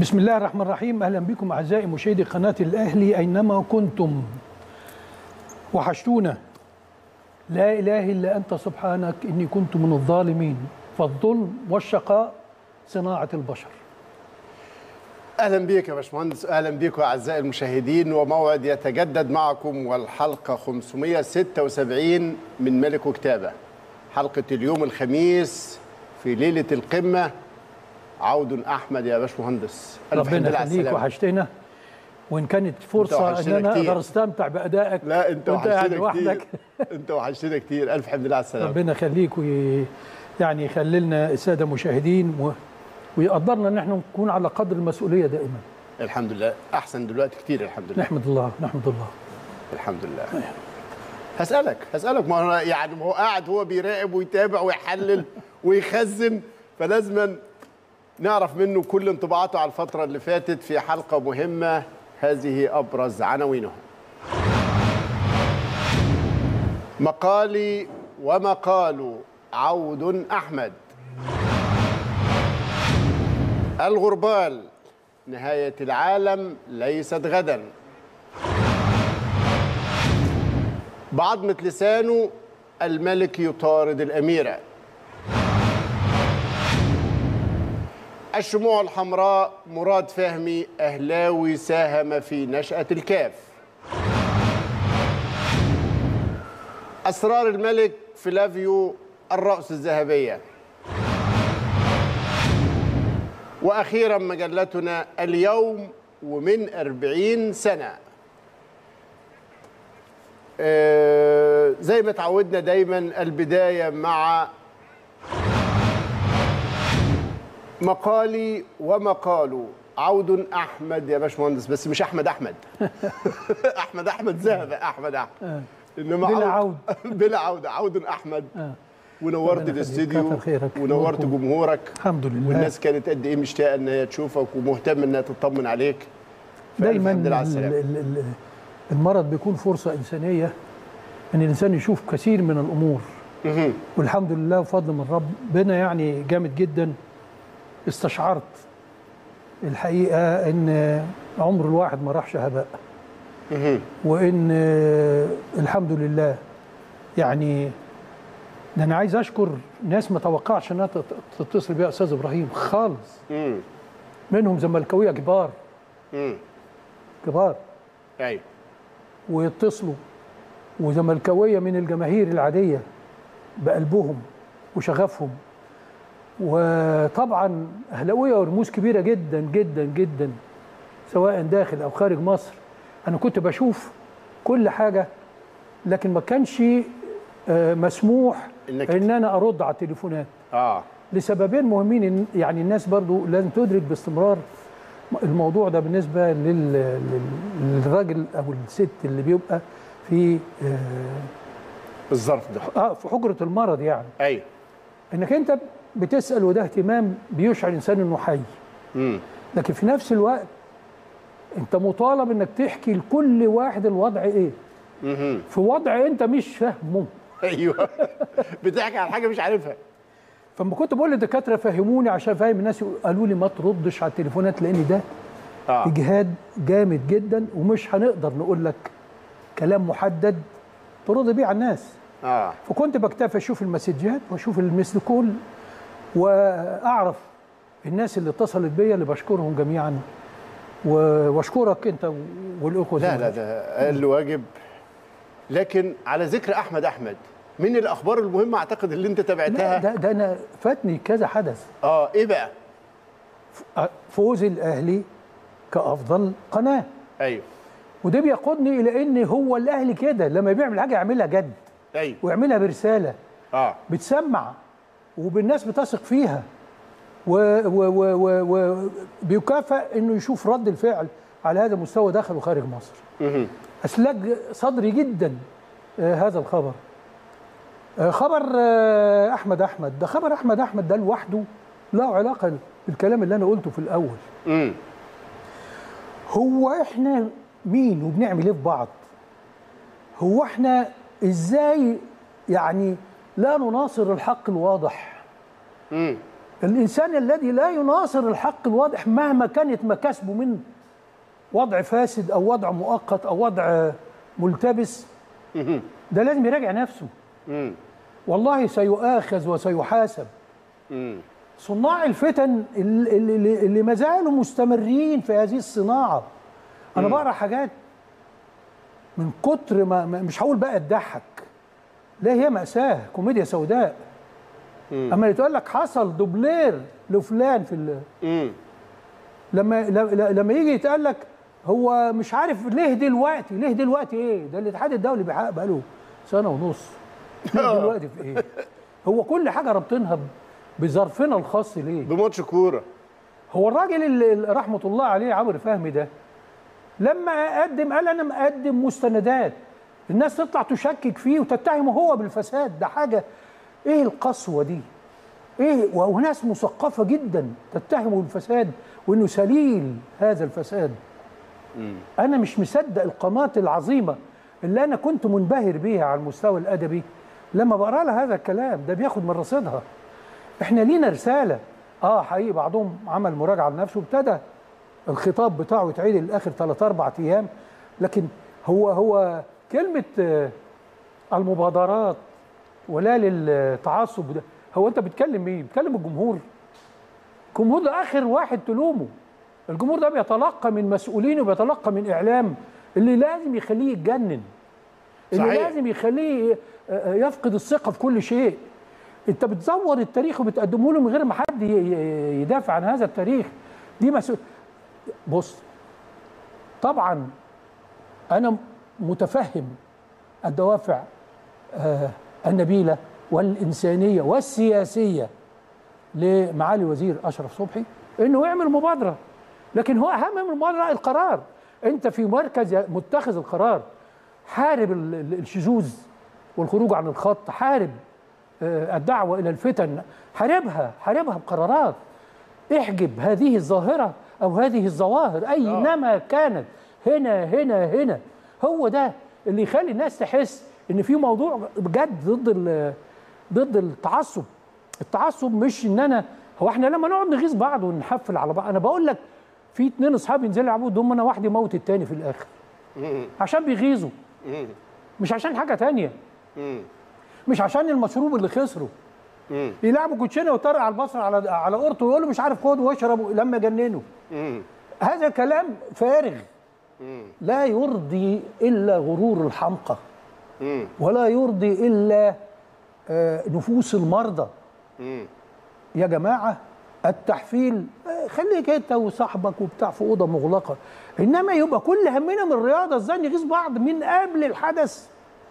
بسم الله الرحمن الرحيم اهلا بكم اعزائي مشاهدي قناه الاهلي اينما كنتم وحشتونا لا اله الا انت سبحانك اني كنت من الظالمين فالظلم والشقاء صناعه البشر اهلا بيك يا باشمهندس اهلا بيكم اعزائي المشاهدين وموعد يتجدد معكم والحلقه 576 من ملك وكتابه حلقه اليوم الخميس في ليله القمه عود احمد يا باشمهندس ألف حمد ربنا لله على يخليك السلامة. وحشتنا وان كانت فرصه ان وحشتنا انا كتير. اقدر استمتع بادائك لا انت وانت قاعد وحشتنا لوحدك كتير انت وحشتنا كتير الف حمد لله على السلامه ربنا يخليك وي... يعني يخلي لنا الساده مشاهدين و... ويقدرنا ان احنا نكون على قدر المسؤوليه دائما الحمد لله احسن دلوقتي كتير الحمد لله نحمد الله نحمد الله الحمد لله هسألك هسألك ما هو يعني ما هو قاعد هو بيراقب ويتابع ويحلل ويخزن فلازم نعرف منه كل انطباعاته على الفترة اللي فاتت في حلقة مهمة هذه أبرز عناوينها مقالي ومقال عود أحمد الغربال نهاية العالم ليست غداً بعضمة لسانه الملك يطارد الأميرة الشموع الحمراء مراد فهمي أهلاوي ساهم في نشأة الكاف أسرار الملك فلافيو الرأس الذهبية وأخيرا مجلتنا اليوم ومن أربعين سنة آه، زي ما تعودنا دايما البداية مع مقالي ومقاله عود أحمد يا باشمهندس بس مش أحمد أحمد أحمد أحمد ذهب أحمد أحمد إنما بلا عود. بلا عودة عود أحمد آه. ونورت ربنا يخليك. الاستديو كتر خيرك. ونورت نوركم. جمهورك الحمد لله والناس كانت قد ايه مشتاقه ان هي تشوفك ومهتمه انها تطمن عليك فألف دايما حمد لله على ال- السلامة. ال- ال- المرض بيكون فرصه انسانيه ان الانسان يشوف كثير من الامور مهم. والحمد لله وفضل من ربنا يعني جامد جدا استشعرت الحقيقه ان عمر الواحد ما راحش هباء مهم. وان آه، الحمد لله يعني ده انا عايز اشكر ناس ما توقعش انها تت- تتصل بيها استاذ ابراهيم خالص مم. منهم زملكاويه كبار مم. كبار ايوه ويتصلوا وزملكاويه من الجماهير العاديه بقلبهم وشغفهم وطبعا اهلاويه ورموز كبيره جدا جدا جدا سواء داخل او خارج مصر انا كنت بشوف كل حاجه لكن ما كانش آه، مسموح إنك ان انا ارد على التليفونات اه لسببين مهمين إن- يعني الناس برضو لازم تدرك باستمرار الموضوع ده بالنسبة لل- لل- للراجل أو الست اللي بيبقى في الظرف ده آه في حجرة المرض يعني ايوه إنك أنت بتسأل وده اهتمام بيشعر الإنسان إنه حي مم. لكن في نفس الوقت أنت مطالب إنك تحكي لكل واحد الوضع إيه مهم. في وضع أنت مش فاهمه ايوه بتحكي عن حاجه مش عارفها فلما كنت بقول للدكاتره فهموني عشان فاهم الناس قالوا لي ما تردش على التليفونات لان ده اه اجهاد جامد جدا ومش هنقدر نقول لك كلام محدد ترد بيه على الناس اه فكنت بكتفي اشوف المسجات واشوف المثل كل واعرف الناس اللي اتصلت بيا اللي بشكرهم جميعا و- واشكرك انت والاخوه لا لا زملائك. ده اقل واجب لكن على ذكر احمد احمد من الاخبار المهمه اعتقد اللي انت لا تابعتها ده, ده انا فاتني كذا حدث اه ايه بقى فوز الاهلي كافضل قناه ايوه وده بيقودني الى ان هو الاهلي كده لما بيعمل حاجه يعملها جد ايوه ويعملها برساله اه بتسمع وبالناس بتثق فيها و- و- و- و- و- بيكافئ انه يشوف رد الفعل على هذا المستوى داخل وخارج مصر مهم. اسلج صدري جدا آه، هذا الخبر آه، خبر آه، احمد احمد ده خبر احمد احمد ده لوحده له علاقه بالكلام اللي انا قلته في الاول مم. هو احنا مين وبنعمل ايه في بعض هو احنا ازاي يعني لا نناصر الحق الواضح مم. الانسان الذي لا يناصر الحق الواضح مهما كانت مكاسبه من وضع فاسد او وضع مؤقت او وضع ملتبس ده لازم يراجع نفسه مم. والله سيؤاخذ وسيحاسب مم. صناع الفتن اللي, اللي, اللي ما زالوا مستمرين في هذه الصناعه انا بقرا حاجات من كتر ما ما- مش هقول بقى تضحك لا هي مأساة كوميديا سوداء اما يتقول لك حصل دوبلير لفلان في ال- مم. لما ل- لما يجي يتقال لك هو مش عارف ليه دلوقتي ليه دلوقتي ايه ده الاتحاد الدولي بيحقق بقاله سنه ونص ليه دلوقتي في ايه هو كل حاجه رابطينها ب- بظرفنا الخاص ليه بماتش كوره هو الراجل اللي اللي رحمه الله عليه عمرو فهمي ده لما قدم قال انا مقدم مستندات الناس تطلع تشكك فيه وتتهمه هو بالفساد ده حاجه ايه القسوه دي ايه وناس مثقفه جدا تتهمه بالفساد وانه سليل هذا الفساد انا مش مصدق القامات العظيمه اللي انا كنت منبهر بيها على المستوى الادبي لما بقرا لها هذا الكلام ده بياخد من رصيدها احنا لينا رساله اه حقيقي بعضهم عمل مراجعه لنفسه وابتدى الخطاب بتاعه يتعيد لاخر ثلاث اربع ايام لكن هو هو كلمه آه، المبادرات ولا للتعصب ده هو انت بتكلم مين؟ بتكلم الجمهور الجمهور ده اخر واحد تلومه الجمهور ده بيتلقى من مسؤولين وبيتلقى من اعلام اللي لازم يخليه يتجنن اللي صحيح. لازم يخليه آه، آه، يفقد الثقه في كل شيء انت بتزور التاريخ وبتقدمه له من غير ما حد ي- ي- يدافع عن هذا التاريخ دي مسؤول بص طبعا انا متفهم الدوافع آه، النبيله والانسانيه والسياسيه لمعالي وزير اشرف صبحي انه يعمل مبادره لكن هو اهم من المبادره القرار انت في مركز متخذ القرار حارب ال- ال- الشذوذ والخروج عن الخط حارب آه، الدعوه الى الفتن حاربها حاربها بقرارات احجب هذه الظاهره او هذه الظواهر اينما كانت هنا هنا هنا هو ده اللي يخلي الناس تحس ان في موضوع بجد ضد ال- ضد التعصب التعصب مش ان انا هو احنا لما نقعد نغيظ بعض ونحفل على بعض انا بقول لك في اتنين اصحاب ينزلوا يلعبوا دومنا واحد يموت التاني في الاخر عشان بيغيظوا مش عشان حاجه تانية مش عشان المشروب اللي خسره يلعبوا كوتشينه ويطرق على البصر على على قرطه ويقول له مش عارف خد واشرب لما جننه هذا كلام فارغ لا يرضي الا غرور الحمقى ولا يرضي الا آه، نفوس المرضى يا جماعه التحفيل آه، خليك انت وصاحبك وبتاع في اوضه مغلقه انما يبقى كل همنا من الرياضه ازاي نغيظ بعض من قبل الحدث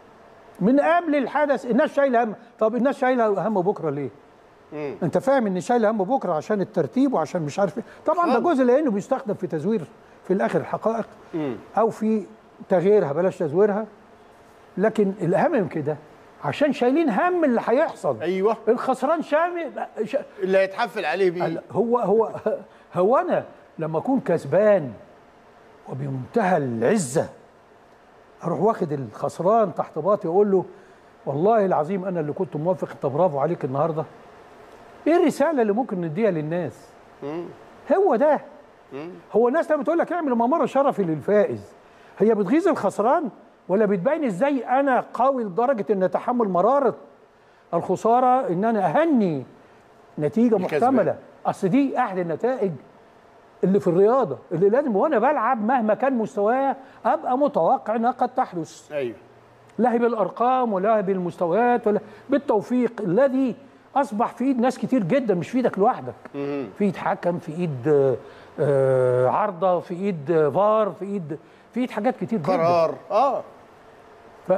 من قبل الحدث الناس شايله هم طب الناس شايله هم بكره ليه انت فاهم ان شايله هم بكره عشان الترتيب وعشان مش عارف ايه طبعا ده جزء لانه بيستخدم في تزوير في الاخر الحقائق او في تغييرها بلاش تزويرها لكن الاهم من كده عشان شايلين هم اللي هيحصل ايوه الخسران شامل ش... اللي هيتحفل عليه بيه ال- هو هو هو انا لما اكون كسبان وبمنتهى العزه اروح واخد الخسران تحت باطي واقول له والله العظيم انا اللي كنت موافق انت برافو عليك النهارده ايه الرساله اللي ممكن نديها للناس هو ده هو الناس لما تقول لك اعمل ممر شرفي للفائز هي بتغيظ الخسران ولا بتبين ازاي انا قوي لدرجه ان اتحمل مراره الخساره ان انا اهني نتيجه الكسبان. محتمله اصل دي احد النتائج اللي في الرياضه اللي لازم وانا بلعب مهما كان مستوايا ابقى متوقع انها قد تحدث ايوه لا هي بالارقام ولا هي بالمستويات ولا بالتوفيق الذي اصبح في ايد ناس كتير جدا مش في ايدك لوحدك في ايد حكم في ايد آه، آه، عارضه في ايد آه، فار في ايد في ايد حاجات كتير جدا قرار اه ف...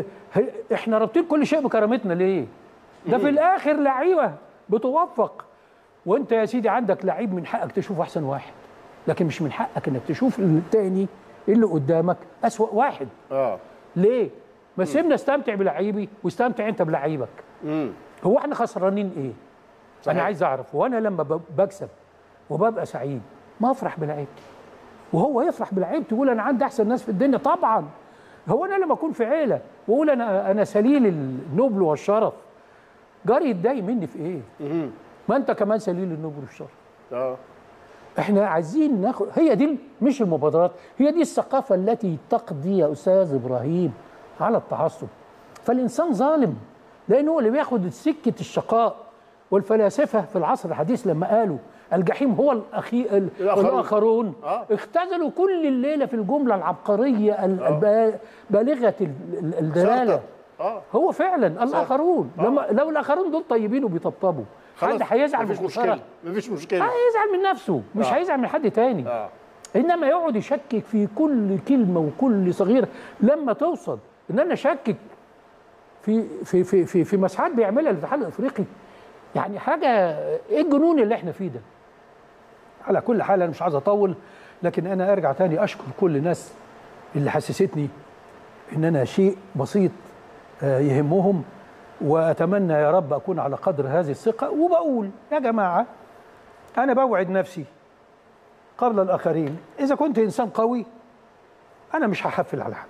احنا رابطين كل شيء بكرامتنا ليه؟ ده في الاخر لعيبه بتوفق وانت يا سيدي عندك لعيب من حقك تشوف احسن واحد لكن مش من حقك انك تشوف التاني اللي قدامك اسوأ واحد اه ليه؟ ما سيبنا استمتع بلعيبي واستمتع انت بلعيبك امم هو احنا خسرانين ايه؟ صحيح. انا عايز اعرف وانا لما ب- بكسب وببقى سعيد ما افرح بلعيبتي وهو يفرح بلعيبتي يقول انا عندي احسن ناس في الدنيا طبعا هو انا لما اكون في عيله واقول انا انا سليل النبل والشرف جاري يتضايق مني في ايه؟ ما انت كمان سليل النبر الشر اه احنا عايزين ناخد هي دي مش المبادرات هي دي الثقافه التي تقضي يا استاذ ابراهيم على التعصب فالانسان ظالم لانه هو اللي بياخد سكه الشقاء والفلاسفه في العصر الحديث لما قالوا الجحيم هو الاخي ال- الآخرون. الاخرون آه. اختزلوا كل الليله في الجمله العبقريه ال- الب- بالغه ال- ال- الدلاله سارتر. اه هو فعلا الاخرون لما لو الاخرون دول طيبين وبيطبطبوا حد هيزعل من مفيش الخساره مشكله مفيش مشكله هيزعل من نفسه مش آه. هيزعل من حد تاني اه انما يقعد يشكك في كل كلمه وكل صغيره لما توصل ان انا اشكك في في في في, في مساحات بيعملها الاتحاد الافريقي يعني حاجه ايه الجنون اللي احنا فيه ده على كل حال انا مش عايز اطول لكن انا ارجع تاني اشكر كل الناس اللي حسستني ان انا شيء بسيط آه، يهمهم واتمنى يا رب اكون على قدر هذه الثقه وبقول يا جماعه انا بوعد نفسي قبل الاخرين اذا كنت انسان قوي انا مش هحفل على حد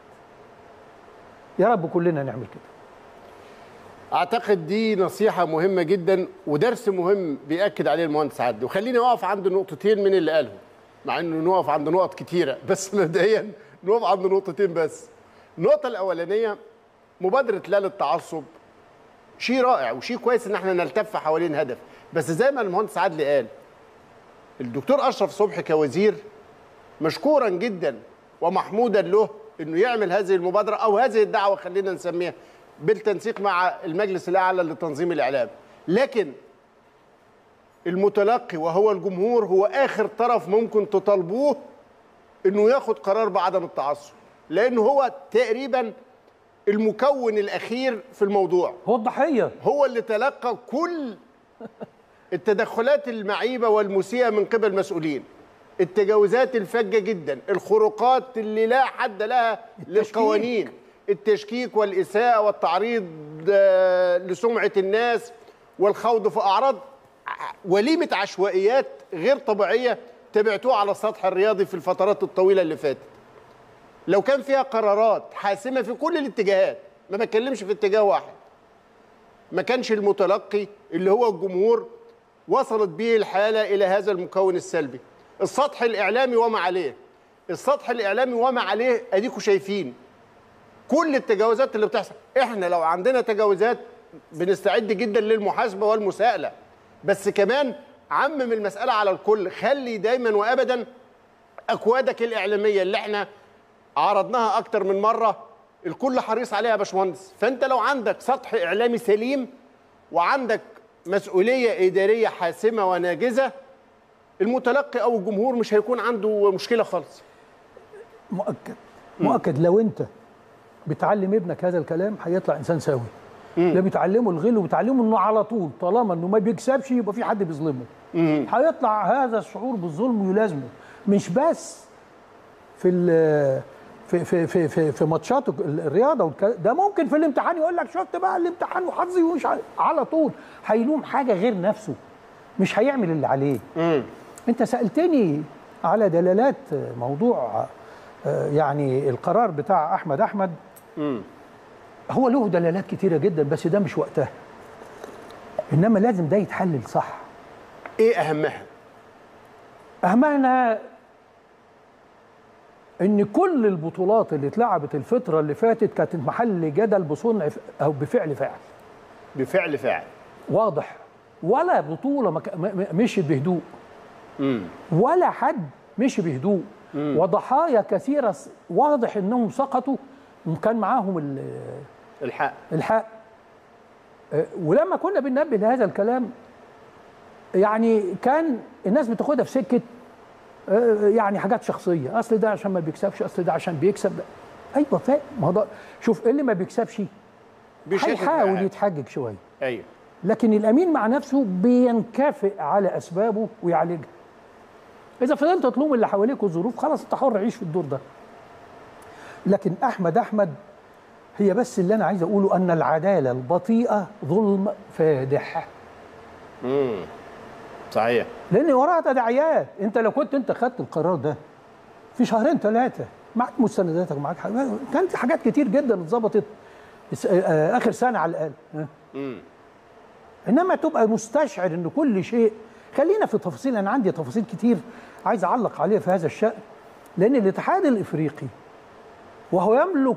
يا رب كلنا نعمل كده اعتقد دي نصيحه مهمه جدا ودرس مهم بياكد عليه المهندس عدلي وخليني اقف عند نقطتين من اللي قالهم مع انه نقف عند نقط كتيره بس مبدئيا نقف عند نقطتين بس النقطه الاولانيه مبادره لا للتعصب شيء رائع وشيء كويس ان احنا نلتف حوالين هدف بس زي ما المهندس عدلي قال الدكتور اشرف صبحي كوزير مشكورا جدا ومحمودا له انه يعمل هذه المبادره او هذه الدعوه خلينا نسميها بالتنسيق مع المجلس الاعلى لتنظيم الاعلام لكن المتلقي وهو الجمهور هو اخر طرف ممكن تطالبوه انه ياخد قرار بعدم التعصب لانه هو تقريبا المكون الاخير في الموضوع هو الضحيه هو اللي تلقى كل التدخلات المعيبه والمسيئه من قبل مسؤولين التجاوزات الفجه جدا الخروقات اللي لا حد لها للقوانين التشكيك والاساءه والتعريض آه، لسمعه الناس والخوض في اعراض ع- وليمه عشوائيات غير طبيعيه تبعتوها على السطح الرياضي في الفترات الطويله اللي فاتت لو كان فيها قرارات حاسمه في كل الاتجاهات ما بتكلمش في اتجاه واحد ما كانش المتلقي اللي هو الجمهور وصلت به الحالة إلى هذا المكون السلبي السطح الإعلامي وما عليه السطح الإعلامي وما عليه أديكوا شايفين كل التجاوزات اللي بتحصل احنا لو عندنا تجاوزات بنستعد جدا للمحاسبة والمساءلة بس كمان عمم المسألة على الكل خلي دايما وأبدا أكوادك الإعلامية اللي احنا عرضناها أكتر من مرة الكل حريص عليها يا باشمهندس فأنت لو عندك سطح إعلامي سليم وعندك مسؤولية إدارية حاسمة وناجزة المتلقي أو الجمهور مش هيكون عنده مشكلة خالص مؤكد مؤكد لو انت بتعلم ابنك هذا الكلام هيطلع انسان سوي لا بتعلمه الغل وبتعلمه انه على طول طالما انه ما بيكسبش يبقى في حد بيظلمه هيطلع هذا الشعور بالظلم ويلازمه مش بس في ال في في في في, في ماتشات الرياضه والك- ده ممكن في الامتحان يقول لك شفت بقى الامتحان وحظي ومش عارف- على طول هيلوم حاجه غير نفسه مش هيعمل اللي عليه انت سالتني على دلالات موضوع آه، يعني القرار بتاع احمد احمد هو له دلالات كتيره جدا بس ده مش وقتها انما لازم ده يتحلل صح إيه أهمها؟ اهمها ان كل البطولات اللي اتلعبت الفتره اللي فاتت كانت محل جدل بصنع ف- او بفعل فاعل بفعل فاعل واضح ولا بطوله ما ك- م- م- مشيت بهدوء ولا حد مشي بهدوء وضحايا كثيره س- واضح انهم سقطوا كان معاهم ال- الحق الحق آه، ولما كنا بننبه لهذا الكلام يعني كان الناس بتاخدها في سكه آه، يعني حاجات شخصيه اصل ده عشان ما بيكسبش اصل ده عشان بيكسب ايوه فاهم ما هو ده- شوف اللي ما بيكسبش بيشد هيحاول معاك. يتحجج شويه أيوه لكن الامين مع نفسه بينكفئ على اسبابه ويعالجها اذا فضلت تلوم اللي حواليك والظروف خلاص انت حر عيش في الدور ده لكن احمد احمد هي بس اللي انا عايز اقوله ان العداله البطيئه ظلم فادح صحيح لان وراها تداعيات انت لو كنت انت خدت القرار ده في شهرين ثلاثه معاك مستنداتك معاك حاجات كانت حاجات كتير جدا اتظبطت الس- آه، اخر سنه على الاقل ها؟ انما تبقى مستشعر ان كل شيء خلينا في تفاصيل انا عندي تفاصيل كتير عايز اعلق عليها في هذا الشان لان الاتحاد الافريقي وهو يملك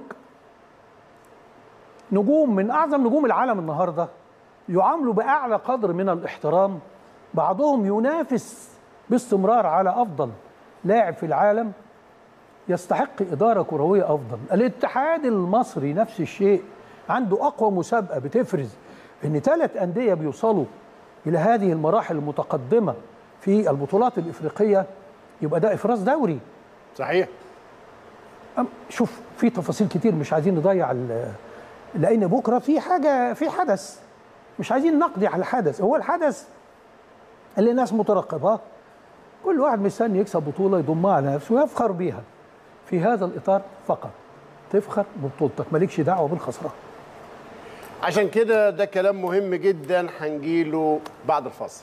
نجوم من اعظم نجوم العالم النهارده يعاملوا باعلى قدر من الاحترام بعضهم ينافس باستمرار على افضل لاعب في العالم يستحق اداره كرويه افضل الاتحاد المصري نفس الشيء عنده اقوى مسابقه بتفرز ان ثلاث انديه بيوصلوا الى هذه المراحل المتقدمه في البطولات الافريقيه يبقى ده افراز دوري صحيح أم- شوف في تفاصيل كتير مش عايزين نضيع ال- لان بكره في حاجه في حدث مش عايزين نقضي على الحدث هو الحدث اللي الناس مترقبه كل واحد مستني يكسب بطوله يضمها على نفسه ويفخر بيها في هذا الاطار فقط تفخر ببطولتك مالكش دعوه بالخسران عشان كده ده كلام مهم جدا هنجيله بعد الفاصل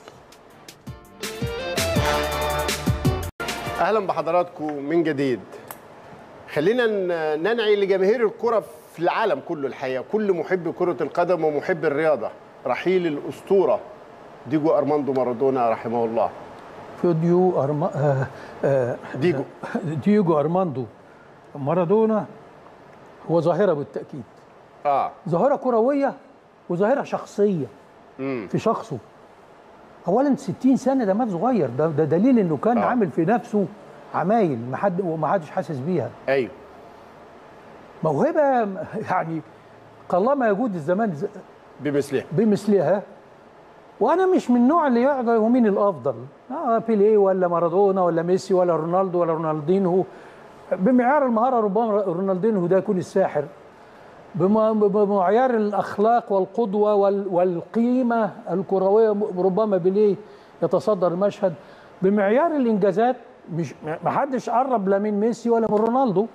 اهلا بحضراتكم من جديد خلينا ن- ننعي لجماهير الكره في العالم كله الحقيقه كل محب كره القدم ومحب الرياضه رحيل الاسطوره ديجو ارماندو مارادونا رحمه الله فيديو أرما... آه آه ديجو دييجو ارماندو مارادونا هو ظاهره بالتاكيد اه ظاهره كرويه وظاهره شخصيه امم في شخصه اولا 60 سنه ده مات صغير ده, ده دليل انه كان آه. آه. عامل في نفسه عمايل ما حد وما حدش حاسس بيها ايوه موهبه يعني قلما يجود الزمان ز- بمثلها بمثلها وانا مش من النوع اللي يقعد هو مين الافضل اه بيليه ولا مارادونا ولا ميسي ولا رونالدو ولا رونالدينهو بمعيار المهاره ربما رونالدينهو ده يكون الساحر بم- بمعيار الاخلاق والقدوه وال- والقيمه الكرويه ربما بيليه يتصدر المشهد بمعيار الانجازات مش ما حدش قرب لا من ميسي ولا من رونالدو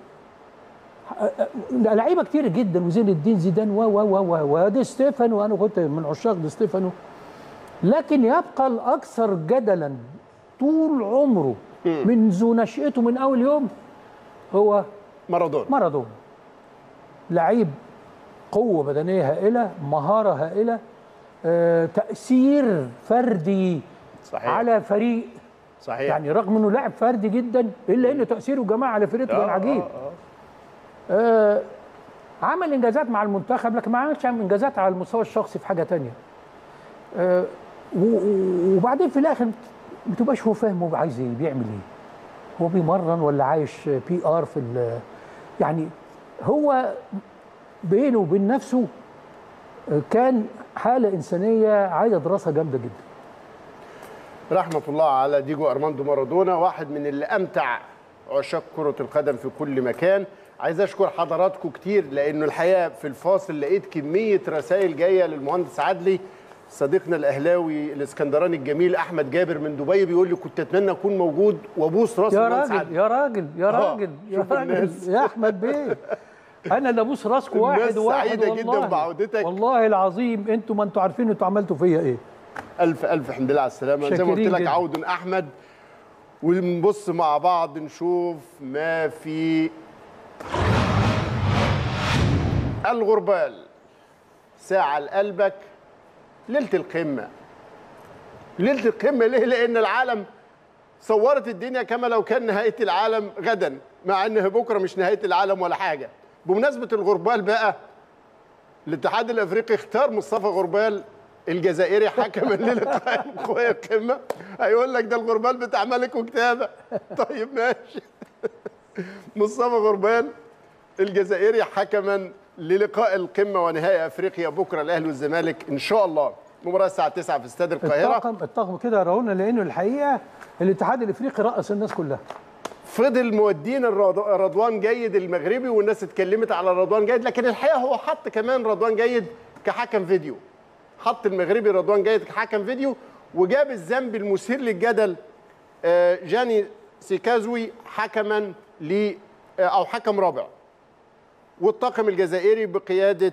لعيبه كتير جدا وزين الدين زيدان و و و و ودي ستيفانو وانا كنت من عشاق دي ستيفانو لكن يبقى الاكثر جدلا طول عمره منذ نشأته من اول يوم هو مارادونا مارادونا لعيب قوة بدنية هائلة مهارة هائلة آه، تأثير فردي صحيح على فريق صحيح يعني رغم انه لاعب فردي جدا الا ان تاثيره جماعي على فرقته كان آه، عجيب آه، آه. آه عمل انجازات مع المنتخب لكن ما عملش انجازات على المستوى الشخصي في حاجه تانية آه و- و- وبعدين في الاخر ما تبقاش هو فاهم هو عايز ايه بيعمل ايه هو بيمرن ولا عايش بي ار في ال- يعني هو بينه وبين نفسه آه، كان حاله انسانيه عايزه دراسه جامده جدا رحمة الله على ديجو أرماندو مارادونا واحد من اللي أمتع عشاق كرة القدم في كل مكان عايز أشكر حضراتكم كتير لأنه الحقيقة في الفاصل لقيت كمية رسائل جاية للمهندس عدلي صديقنا الأهلاوي الإسكندراني الجميل أحمد جابر من دبي بيقول لي كنت أتمنى أكون موجود وأبوس راس يا المهندس راجل عدلي يا راجل يا آه، راجل يا شوف راجل الناس. يا احمد بيه انا اللي ابوس راسكم الناس واحد واحد سعيدة جداً والله بعودتك. والله العظيم انتوا ما انتوا عارفين انتوا عملتوا فيا ايه ألف ألف حمد لله على السلامة زي ما قلت شاكرين لك جداً. عود أحمد ونبص مع بعض نشوف ما في الغربال ساعة لقلبك ليلة القمة ليلة القمة ليه؟ لأن العالم صورت الدنيا كما لو كان نهاية العالم غدا مع أنها بكرة مش نهاية العالم ولا حاجة بمناسبة الغربال بقى الاتحاد الافريقي اختار مصطفى غربال الجزائري حكما للقاء القمه هيقول لك ده الغربال بتاع ملك وكتابه طيب ماشي مصطفى غربال الجزائري حكما للقاء القمه ونهائي افريقيا بكره الاهلي والزمالك ان شاء الله مباراه الساعه 9 في استاد القاهره الطاقم الطاقم كده راونا لانه الحقيقه الاتحاد الافريقي رأس الناس كلها فضل مودين الرض- رضوان جيد المغربي والناس اتكلمت على رضوان جيد لكن الحقيقه هو حط كمان رضوان جيد كحكم فيديو حط المغربي رضوان جيد كحكم فيديو وجاب الذنب المثير للجدل آه، جاني سيكازوي حكما ل آه، او حكم رابع والطاقم الجزائري بقياده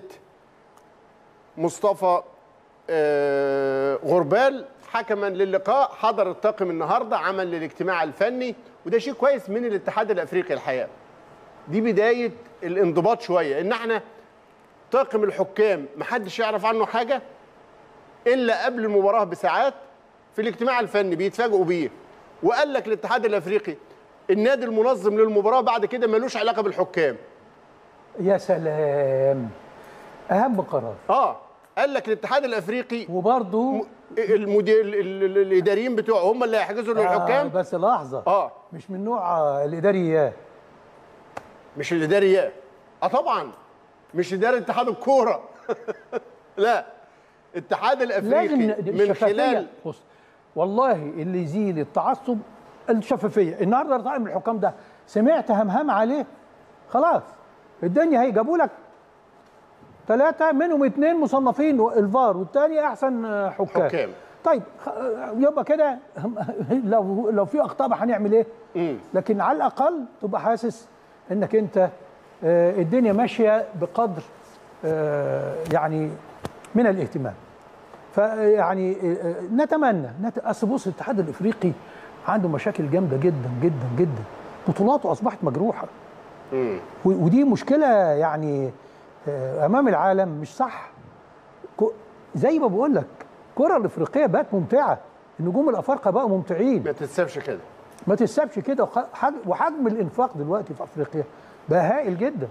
مصطفى آه، غربال حكما للقاء حضر الطاقم النهارده عمل للاجتماع الفني وده شيء كويس من الاتحاد الافريقي الحقيقه دي بدايه الانضباط شويه ان احنا طاقم الحكام محدش يعرف عنه حاجه الا قبل المباراه بساعات في الاجتماع الفني بيتفاجئوا بيه وقال لك الاتحاد الافريقي النادي المنظم للمباراه بعد كده ملوش علاقه بالحكام يا سلام اهم قرار اه قال لك الاتحاد الافريقي وبرضه المدير ال- ال- الاداريين بتوعه هم اللي هيحجزوا آه للحكام بس لحظه اه مش من نوع آه، الاداريات مش الاداريات اه طبعا مش اداره اتحاد الكوره لا الاتحاد الافريقي لازم من الشفافية. خلال بص والله اللي يزيل التعصب الشفافيه النهارده طاقم الحكام ده سمعت همهم عليه خلاص الدنيا هي جابوا لك ثلاثة منهم اثنين مصنفين الفار والثاني احسن آه، حكام حكام. طيب خ- يبقى كده لو لو في اخطاء بقى هنعمل ايه؟ مم. لكن على الاقل تبقى حاسس انك انت آه، الدنيا ماشيه بقدر آه، يعني من الاهتمام فيعني آه، آه، نتمنى نت... اصل بص الاتحاد الافريقي عنده مشاكل جامده جدا جدا جدا بطولاته اصبحت مجروحه مم. و- ودي مشكله يعني آه، امام العالم مش صح كو- زي ما بقول لك الكره الافريقيه بقت ممتعه النجوم الافارقه بقوا ممتعين ما تتسابش كده ما تسابش كده وخ- حج- وحجم الانفاق دلوقتي في افريقيا بقى هائل جدا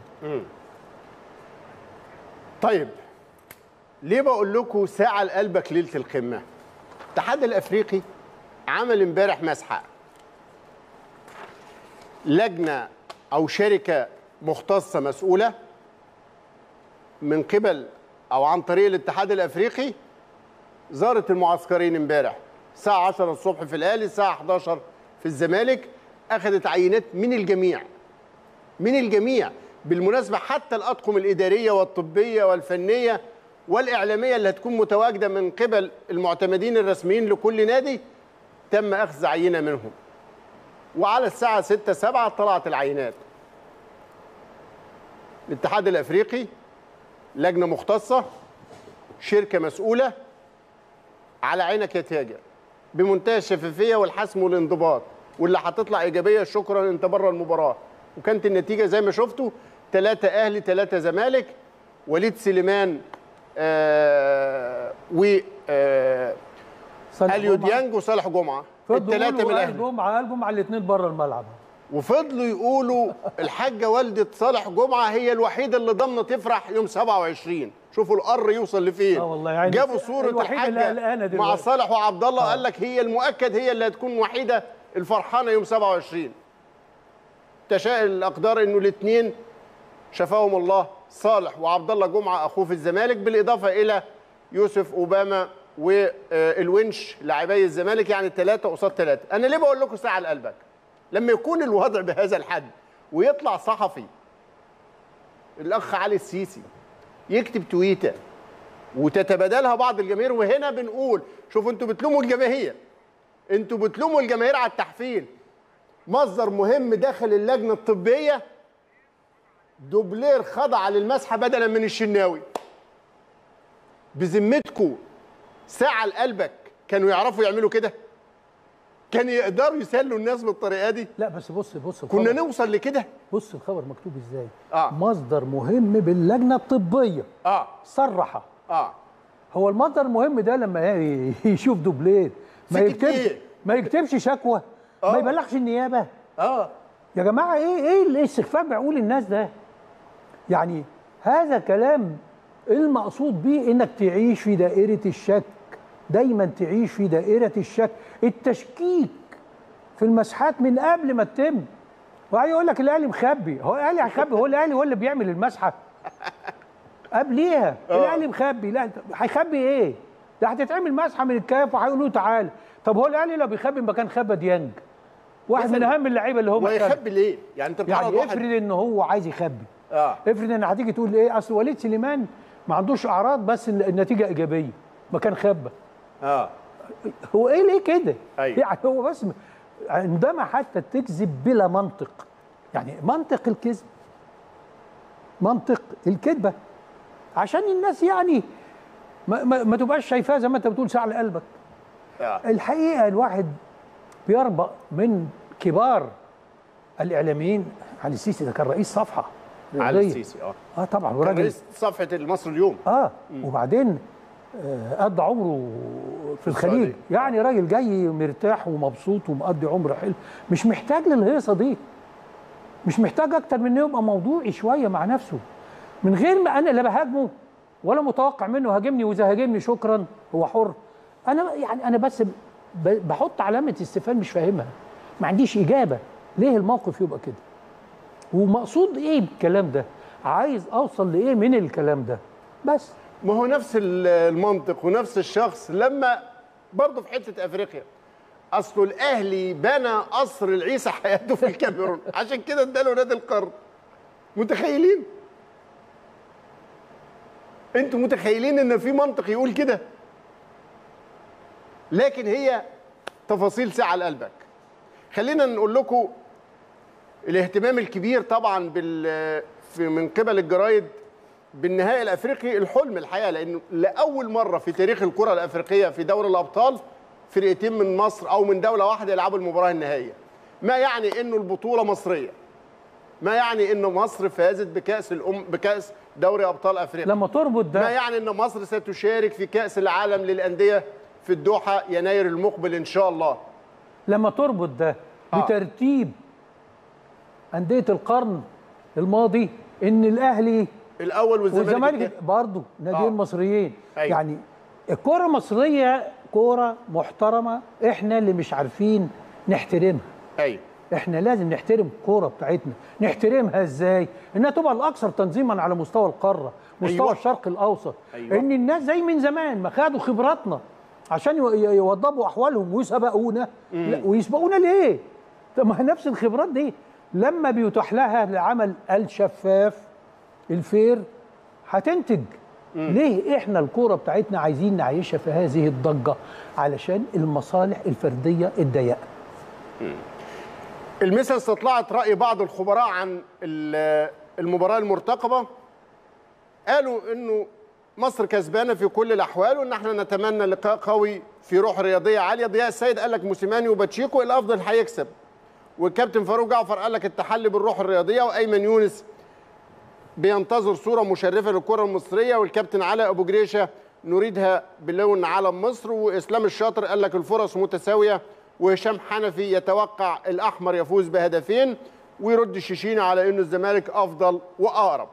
طيب ليه بقول لكم ساعة لقلبك ليلة القمة؟ الاتحاد الأفريقي عمل امبارح مسحة لجنة أو شركة مختصة مسؤولة من قبل أو عن طريق الاتحاد الأفريقي زارت المعسكرين امبارح الساعة 10 الصبح في الأهلي الساعة 11 في الزمالك أخذت عينات من الجميع من الجميع بالمناسبة حتى الأطقم الإدارية والطبية والفنية والإعلامية اللي هتكون متواجدة من قبل المعتمدين الرسميين لكل نادي تم أخذ عينة منهم وعلى الساعة 6 7 طلعت العينات الاتحاد الأفريقي لجنة مختصة شركة مسؤولة على عينك يا تاجر بمنتهى الشفافية والحسم والانضباط واللي هتطلع إيجابية شكرا أنت بره المباراة وكانت النتيجة زي ما شفتوا ثلاثة أهلي ثلاثة زمالك وليد سليمان آه و آه صالح اليو جمعة. ديانج وصالح جمعة فضلوا الثلاثة من يقولوا قال الأهلي جمعه قال جمعه الاثنين بره الملعب وفضلوا يقولوا الحاجة والدة صالح جمعة هي الوحيدة اللي ضامنة تفرح يوم 27 شوفوا القر يوصل لفين آه والله يعني جابوا صورة الوحيدة اللي قلقانة الحاجة دلوقتي. مع صالح وعبد الله آه. قال لك هي المؤكد هي اللي هتكون وحيدة الفرحانة يوم 27 تشاء الأقدار إنه الاثنين شفاهم الله صالح وعبد الله جمعة أخوه في الزمالك بالإضافة إلى يوسف أوباما والونش لاعبي الزمالك يعني ثلاثة قصاد ثلاثة أنا ليه بقول لكم ساعة لقلبك لما يكون الوضع بهذا الحد ويطلع صحفي الاخ علي السيسي يكتب تويته وتتبادلها بعض الجماهير وهنا بنقول شوفوا انتوا بتلوموا الجماهير انتوا بتلوموا الجماهير على التحفيل مصدر مهم داخل اللجنه الطبيه دوبلير خضع للمسحه بدلا من الشناوي بذمتكم ساعه لقلبك كانوا يعرفوا يعملوا كده كانوا يقدروا يسلوا الناس بالطريقه دي لا بس بص بص كنا الخبر- نوصل لكده بص الخبر مكتوب ازاي آه. مصدر مهم باللجنه الطبيه اه صرح اه هو المصدر المهم ده لما ي- يشوف دوبلير ما سكت يكتبش إيه؟ ما يكتبش شكوى آه. ما يبلغش النيابه اه يا جماعه ايه ايه الاستخفاف بعقول الناس ده يعني هذا كلام المقصود بيه انك تعيش في دائره الشك دايما تعيش في دائره الشك التشكيك في المسحات من قبل ما تتم وهي يقول لك الاهلي مخبي هو الاهلي هيخبي هو الاهلي هو اللي بيعمل المسحه قبليها آه. الاهلي مخبي لا هيخبي ايه ده هتتعمل مسحه من الكاف وهيقولوا تعالى طب هو الاهلي لو بيخبي مكان خبى ديانج واحد من مثلاً. اهم اللعيبه اللي هم ويخبي ليه؟ يعني انت بتعرض يعني واحد افرض ان هو عايز يخبي اه افرض ان هتيجي تقول ايه اصل وليد سليمان ما عندوش اعراض بس النتيجه ايجابيه مكان خبى اه هو ايه ليه كده أيوة. يعني هو بس م- عندما حتى تكذب بلا منطق يعني منطق الكذب منطق الكذبه عشان الناس يعني ما, ما, ما تبقاش شايفاه زي ما انت بتقول ساعه لقلبك اه الحقيقه الواحد بيربأ من كبار الاعلاميين علي السيسي ده كان رئيس صفحه علي رياضية. السيسي اه اه طبعا كان وراجل رئيس صفحه المصري اليوم اه وبعدين آه، قضى عمره في الخليج السعودية. يعني راجل جاي مرتاح ومبسوط ومقضي عمر حلو مش محتاج للهيصه دي مش محتاج اكتر من انه يبقى موضوعي شويه مع نفسه من غير ما انا لا بهاجمه ولا متوقع منه هاجمني واذا هاجمني شكرا هو حر انا يعني انا بس ب- بحط علامه استفهام مش فاهمها ما عنديش اجابه ليه الموقف يبقى كده ومقصود ايه بالكلام ده عايز اوصل لايه من الكلام ده بس ما هو نفس ال- المنطق ونفس الشخص لما برضه في حته افريقيا اصله الاهلي بنى قصر العيسى حياته في الكاميرون عشان كده اداله نادي القرن متخيلين انتوا متخيلين ان في منطق يقول كده لكن هي تفاصيل ساعه لقلبك خلينا نقول لكم الاهتمام الكبير طبعا بال في من قبل الجرايد بالنهائي الافريقي الحلم الحقيقه لانه لاول مره في تاريخ الكره الافريقيه في دوري الابطال فرقتين من مصر او من دوله واحده يلعبوا المباراه النهائيه ما يعني انه البطوله مصريه ما يعني انه مصر فازت بكاس الام بكاس دوري ابطال افريقيا لما تربط ما ده يعني ان مصر ستشارك في كاس العالم للانديه في الدوحه يناير المقبل ان شاء الله لما تربط ده آه. بترتيب انديه القرن الماضي ان الاهلي الاول والزمالك التاني. والزمالك برضه ناديين آه. مصريين أيوة. يعني الكره المصريه كوره محترمه احنا اللي مش عارفين نحترمها ايوه احنا لازم نحترم الكوره بتاعتنا نحترمها ازاي انها تبقى الاكثر تنظيما على مستوى القاره مستوى أيوة. أيوة. الشرق الاوسط أيوة. أيوة. ان الناس زي من زمان ما خدوا خبراتنا عشان يو- ي- يوضبوا احوالهم ويسبقونا لا ويسبقونا ليه طب ما هي نفس الخبرات دي لما بيتاح لها العمل الشفاف الفير هتنتج ليه احنا الكوره بتاعتنا عايزين نعيشها في هذه الضجه علشان المصالح الفرديه الضيقه المثل استطلعت رأي بعض الخبراء عن ال- المباراة المرتقبة قالوا انه مصر كسبانة في كل الأحوال وان احنا نتمنى لقاء قوي في روح رياضية عالية ضياء السيد قال لك موسيماني وباتشيكو الأفضل هيكسب والكابتن فاروق جعفر قال لك التحلي بالروح الرياضية وأيمن يونس بينتظر صورة مشرفة للكرة المصرية والكابتن علاء أبو جريشة نريدها بلون علم مصر وإسلام الشاطر قال لك الفرص متساوية وهشام حنفي يتوقع الأحمر يفوز بهدفين ويرد الشيشيني على إنه الزمالك أفضل وأقرب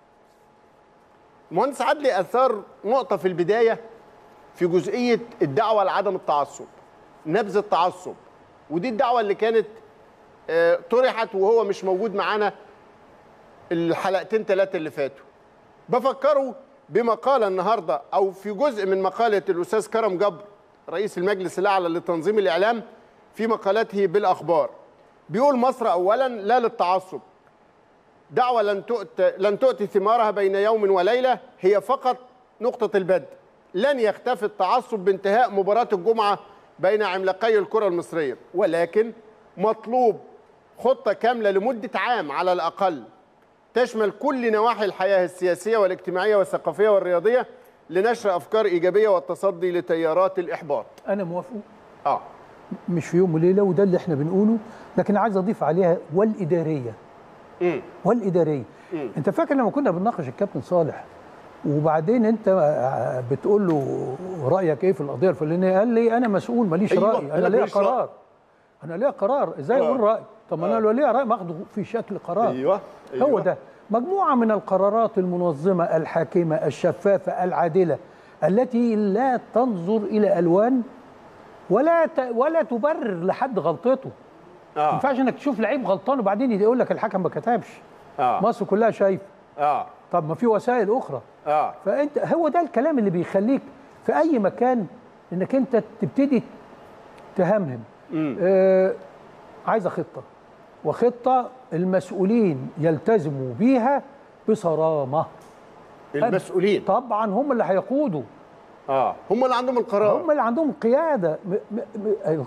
مهندس عدلي أثار نقطة في البداية في جزئية الدعوة لعدم التعصب نبذ التعصب ودي الدعوة اللي كانت آه، طرحت وهو مش موجود معانا الحلقتين ثلاثة اللي فاتوا بفكروا بمقالة النهاردة أو في جزء من مقالة الأستاذ كرم جبر رئيس المجلس الأعلى لتنظيم الإعلام في مقالته بالأخبار بيقول مصر أولا لا للتعصب دعوة لن تؤتي, لن تؤتي ثمارها بين يوم وليلة هي فقط نقطة البدء لن يختفي التعصب بانتهاء مباراة الجمعة بين عملاقي الكرة المصرية ولكن مطلوب خطة كاملة لمدة عام على الأقل تشمل كل نواحي الحياة السياسية والاجتماعية والثقافية والرياضية لنشر أفكار إيجابية والتصدي لتيارات الإحباط انا موافق آه مش في يوم وليله وده اللي احنا بنقوله لكن عايز اضيف عليها والاداريه مم. والاداريه مم. انت فاكر لما كنا بنناقش الكابتن صالح وبعدين انت بتقول له رايك ايه في القضيه الفلانيه قال لي انا مسؤول ماليش أيوة، راي أنا انا ليا ماليش رأي. قرار انا ليا قرار ازاي آه. اقول راي طب ما آه. انا لو ليا راي ماخده في شكل قرار أيوة هو ده مجموعة من القرارات المنظمة الحاكمة الشفافة العادلة التي لا تنظر إلى ألوان ولا ت... ولا تبرر لحد غلطته ما آه ينفعش انك تشوف لعيب غلطان وبعدين يقول لك الحكم ما كتبش آه مصر كلها شايفه آه طب ما في وسائل اخرى آه فانت هو ده الكلام اللي بيخليك في اي مكان انك انت تبتدي تهمهم مم. آه عايزه خطه وخطه المسؤولين يلتزموا بيها بصرامه المسؤولين طبعا هم اللي هيقودوا آه هم اللي عندهم القرار هم اللي عندهم قياده م م م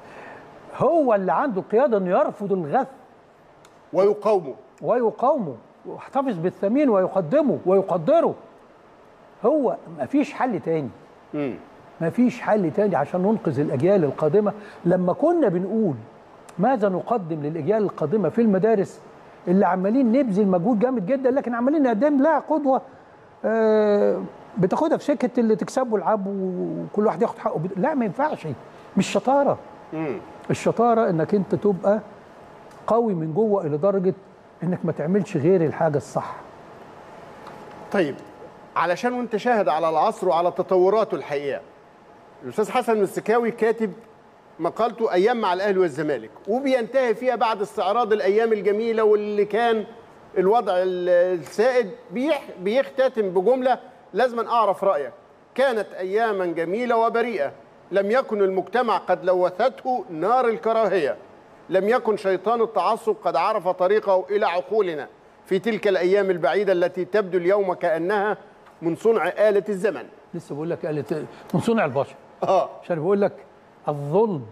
هو اللي عنده قياده انه يرفض الغث ويقاوموا ويقاومه ويحتفظ بالثمين ويقدمه ويقدره هو ما فيش حل تاني مم. ما فيش حل تاني عشان ننقذ الأجيال القادمة لما كنا بنقول ماذا نقدم للأجيال القادمة في المدارس اللي عمالين نبذل مجهود جامد جدا لكن عمالين نقدم لها قدوة آه، بتاخدها في سكه اللي تكسبه العب وكل واحد ياخد حقه بد- لا ما ينفعش مش شطاره مم. الشطاره انك انت تبقى قوي من جوه الى درجه انك ما تعملش غير الحاجه الصح طيب علشان وانت شاهد على العصر وعلى تطوراته الحقيقه الاستاذ حسن السكاوي كاتب مقالته ايام مع الاهلي والزمالك وبينتهي فيها بعد استعراض الايام الجميله واللي كان الوضع ال- السائد بيح بيختتم بجمله لازم اعرف رايك كانت اياما جميله وبريئه لم يكن المجتمع قد لوثته نار الكراهيه لم يكن شيطان التعصب قد عرف طريقه الى عقولنا في تلك الايام البعيده التي تبدو اليوم كانها من صنع اله الزمن لسه بقول لك قالت من صنع البشر اه عشان بقول لك الظلم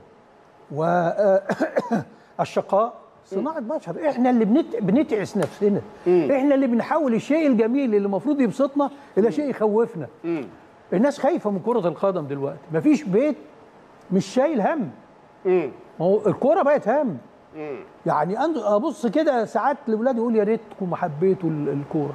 والشقاء صناعة بشر احنا اللي بنت... بنتعس نفسنا احنا اللي بنحول الشيء الجميل اللي المفروض يبسطنا الى شيء يخوفنا الناس خايفة من كرة القدم دلوقتي مفيش بيت مش شايل هم امم ما هو الكورة بقت هم يعني أنا ابص كده ساعات لاولادي يقول يا ريتكم ما حبيتوا ال- الكورة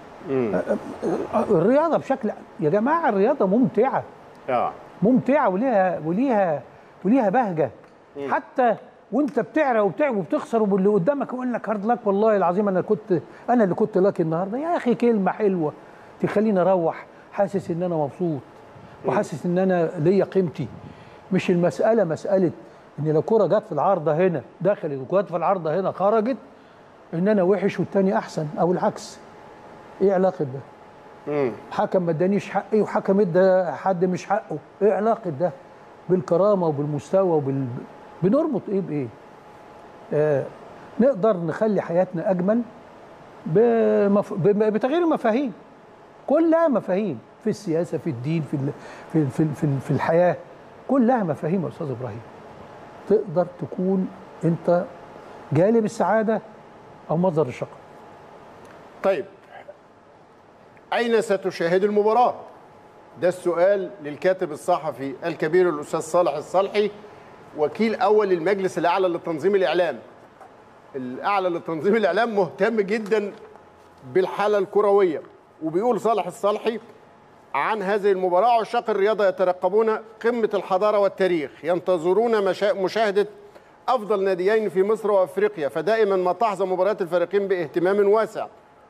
الرياضة بشكل يا جماعة الرياضة ممتعة اه ممتعه وليها وليها وليها بهجه حتى وانت بتعرق وبتعب وبتخسر واللي قدامك يقول لك هارد لك والله العظيم انا كنت انا اللي كنت لاكي النهارده يا اخي كلمه حلوه تخليني اروح حاسس ان انا مبسوط وحاسس ان انا ليا قيمتي مش المساله مساله ان لو كره جت في العارضه هنا دخلت وجت في العارضه هنا خرجت ان انا وحش والتاني احسن او العكس ايه علاقه ده؟ امم حكم ما ادانيش حقي وحكم ادى حد مش حقه ايه علاقه ده بالكرامه وبالمستوى وبال بنربط ايه بايه آه نقدر نخلي حياتنا اجمل بمف... ب- بتغيير المفاهيم كلها مفاهيم في السياسه في الدين في ال... في في في, في الحياه كلها مفاهيم يا استاذ ابراهيم تقدر تكون انت جالب السعاده او مصدر الشقاء طيب أين ستشاهد المباراة؟ ده السؤال للكاتب الصحفي الكبير الأستاذ صالح الصالحي وكيل أول المجلس الأعلى لتنظيم الإعلام الأعلى لتنظيم الإعلام مهتم جدا بالحالة الكروية وبيقول صالح الصالحي عن هذه المباراة عشاق الرياضة يترقبون قمة الحضارة والتاريخ ينتظرون مشا- مشاهدة أفضل ناديين في مصر وأفريقيا فدائما ما تحظى مباريات الفريقين باهتمام واسع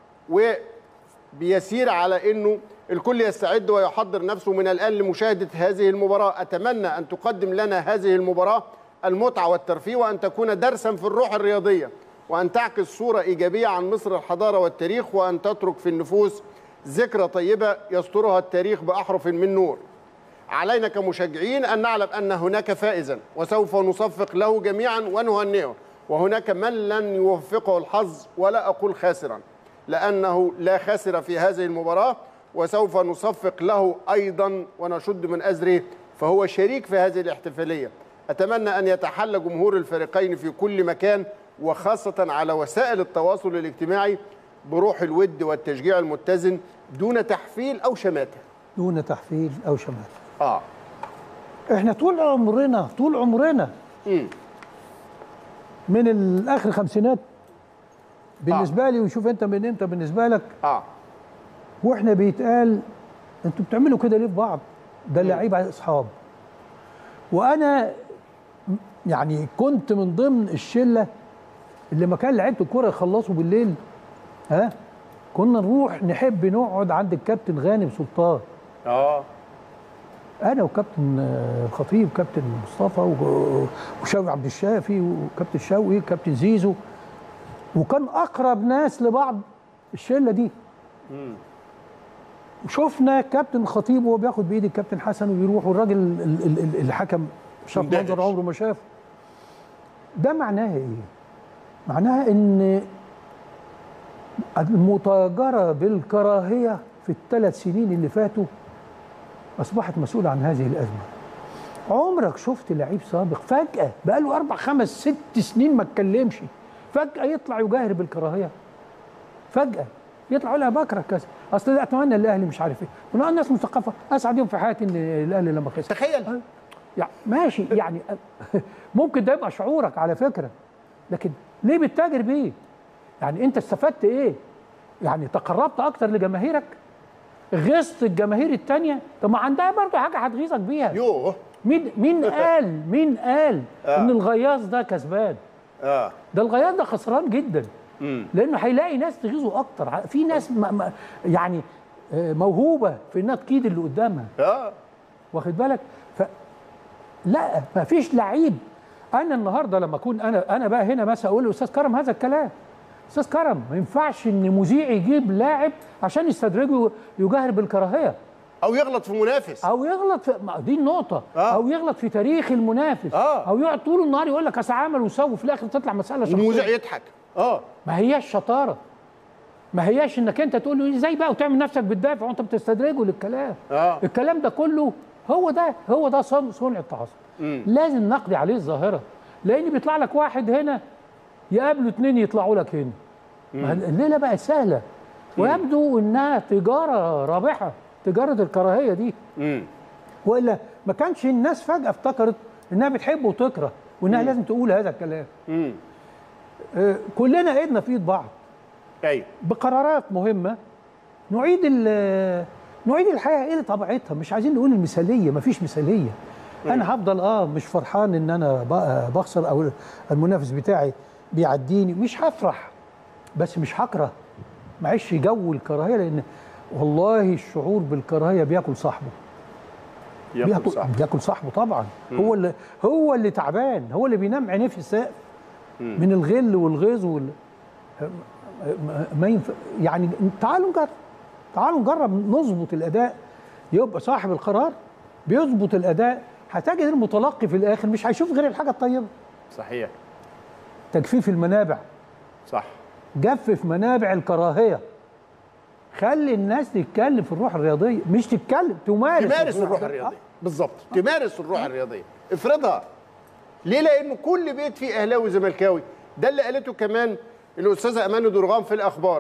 وبيسير على انه الكل يستعد ويحضر نفسه من الان لمشاهده هذه المباراه اتمنى ان تقدم لنا هذه المباراه المتعه والترفيه وان تكون درسا في الروح الرياضيه وان تعكس صوره ايجابيه عن مصر الحضاره والتاريخ وان تترك في النفوس ذكرى طيبه يسترها التاريخ باحرف من نور علينا كمشجعين أن نعلم أن هناك فائزا وسوف نصفق له جميعا ونهنئه وهناك من لن يوفقه الحظ ولا أقول خاسرا لأنه لا خاسر في هذه المباراة وسوف نصفق له أيضا ونشد من أزره فهو شريك في هذه الاحتفالية أتمنى أن يتحلى جمهور الفريقين في كل مكان وخاصة على وسائل التواصل الاجتماعي بروح الود والتشجيع المتزن دون تحفيل أو شماتة دون تحفيل او شمال آه احنا طول عمرنا طول عمرنا مم. من الاخر الخمسينات بالنسبه لي وشوف انت من امتى بالنسبه لك اه واحنا بيتقال انتوا بتعملوا كده ليه في بعض ده اللعيبه اصحاب وانا م- يعني كنت من ضمن الشله اللي ما كان لعيبه الكوره يخلصوا بالليل ها كنا نروح نحب نقعد عند الكابتن غانم سلطان اه انا وكابتن آه، الخطيب كابتن مصطفى و- وشوقي عبد الشافي وكابتن شوقي كابتن زيزو وكان اقرب ناس لبعض الشله دي وشفنا كابتن الخطيب وهو بياخد بايد الكابتن حسن ويروح والراجل ال- ال- ال- الحكم شاف مندهش. منظر عمره ما شافه ده معناها ايه؟ معناها ان المتاجره بالكراهيه في الثلاث سنين اللي فاتوا اصبحت مسؤوله عن هذه الازمه عمرك شفت لعيب سابق فجاه بقاله اربع خمس ست سنين ما اتكلمش فجاه يطلع يجاهر بالكراهيه فجاه يطلع يقول انا بكره كذا اصل ده اتمنى الاهلي مش عارف ايه ونوع الناس مثقفه اسعد يوم في حياتي ان الاهلي لما خسر تخيل يعني ماشي يعني ممكن ده يبقى شعورك على فكره لكن ليه بتتاجر بيه؟ يعني انت استفدت ايه؟ يعني تقربت اكتر لجماهيرك؟ غيظت الجماهير التانية طب ما عندها برضه حاجه هتغيظك بيها يوه مين مين قال مين قال ان الغياظ ده كسبان اه ده الغياظ ده خسران جدا امم لانه هيلاقي ناس تغيظه اكتر ع- في ناس ما ما يعني آه، موهوبه في انها تكيد اللي قدامها اه واخد بالك ف لا ما فيش لعيب انا النهارده لما اكون انا انا بقى هنا مثلا اقول لاستاذ كرم هذا الكلام استاذ كرم ما ينفعش ان مذيع يجيب لاعب عشان يستدرجه يجاهر بالكراهيه او يغلط في منافس او يغلط في ما دي النقطه آه. او يغلط في تاريخ المنافس آه. او يقعد طول النهار يقول لك اصل عمل وسوي وفي الاخر تطلع مساله المذيع شخصيه يضحك اه ما هياش شطاره ما هياش انك انت تقول له ازاي بقى وتعمل نفسك بتدافع وانت بتستدرجه للكلام اه الكلام ده كله هو ده هو ده صن- صنع التعصب مم. لازم نقضي عليه الظاهره لان بيطلع لك واحد هنا يقابله اتنين يطلعوا لك هنا ما الليله بقت سهله ويبدو انها تجاره رابحه تجاره الكراهيه دي امم والا ما كانش الناس فجاه افتكرت انها بتحب وتكره وانها لازم تقول هذا الكلام امم آه، كلنا ايدنا في ايد بعض ايوه بقرارات مهمه نعيد ال- نعيد الحياه الى طبيعتها مش عايزين نقول المثاليه مفيش مثاليه انا هفضل اه مش فرحان ان انا ب- بخسر او المنافس بتاعي بيعديني مش هفرح بس مش هكره معيش جو الكراهيه لان والله الشعور بالكراهيه بياكل صاحبه ياكل صح بياكل صاحبه طبعا هو اللي هو اللي تعبان هو اللي بينام عينيه في السقف من الغل والغيظ وال ما- ما ينفع يعني تعالوا نجرب تعالوا نجرب نظبط الاداء يبقى صاحب القرار بيظبط الاداء هتجد المتلقي في الاخر مش هيشوف غير الحاجه الطيبه صحيح تجفيف المنابع صح جفف منابع الكراهيه خلي الناس تتكلم في الروح الرياضيه مش تتكلم تمارس تمارس الروح الرياضيه بالظبط تمارس الروح الرياضيه افرضها ليه لانه كل بيت فيه اهلاوي وزملكاوي ده اللي قالته كمان الاستاذه امان درغام في الاخبار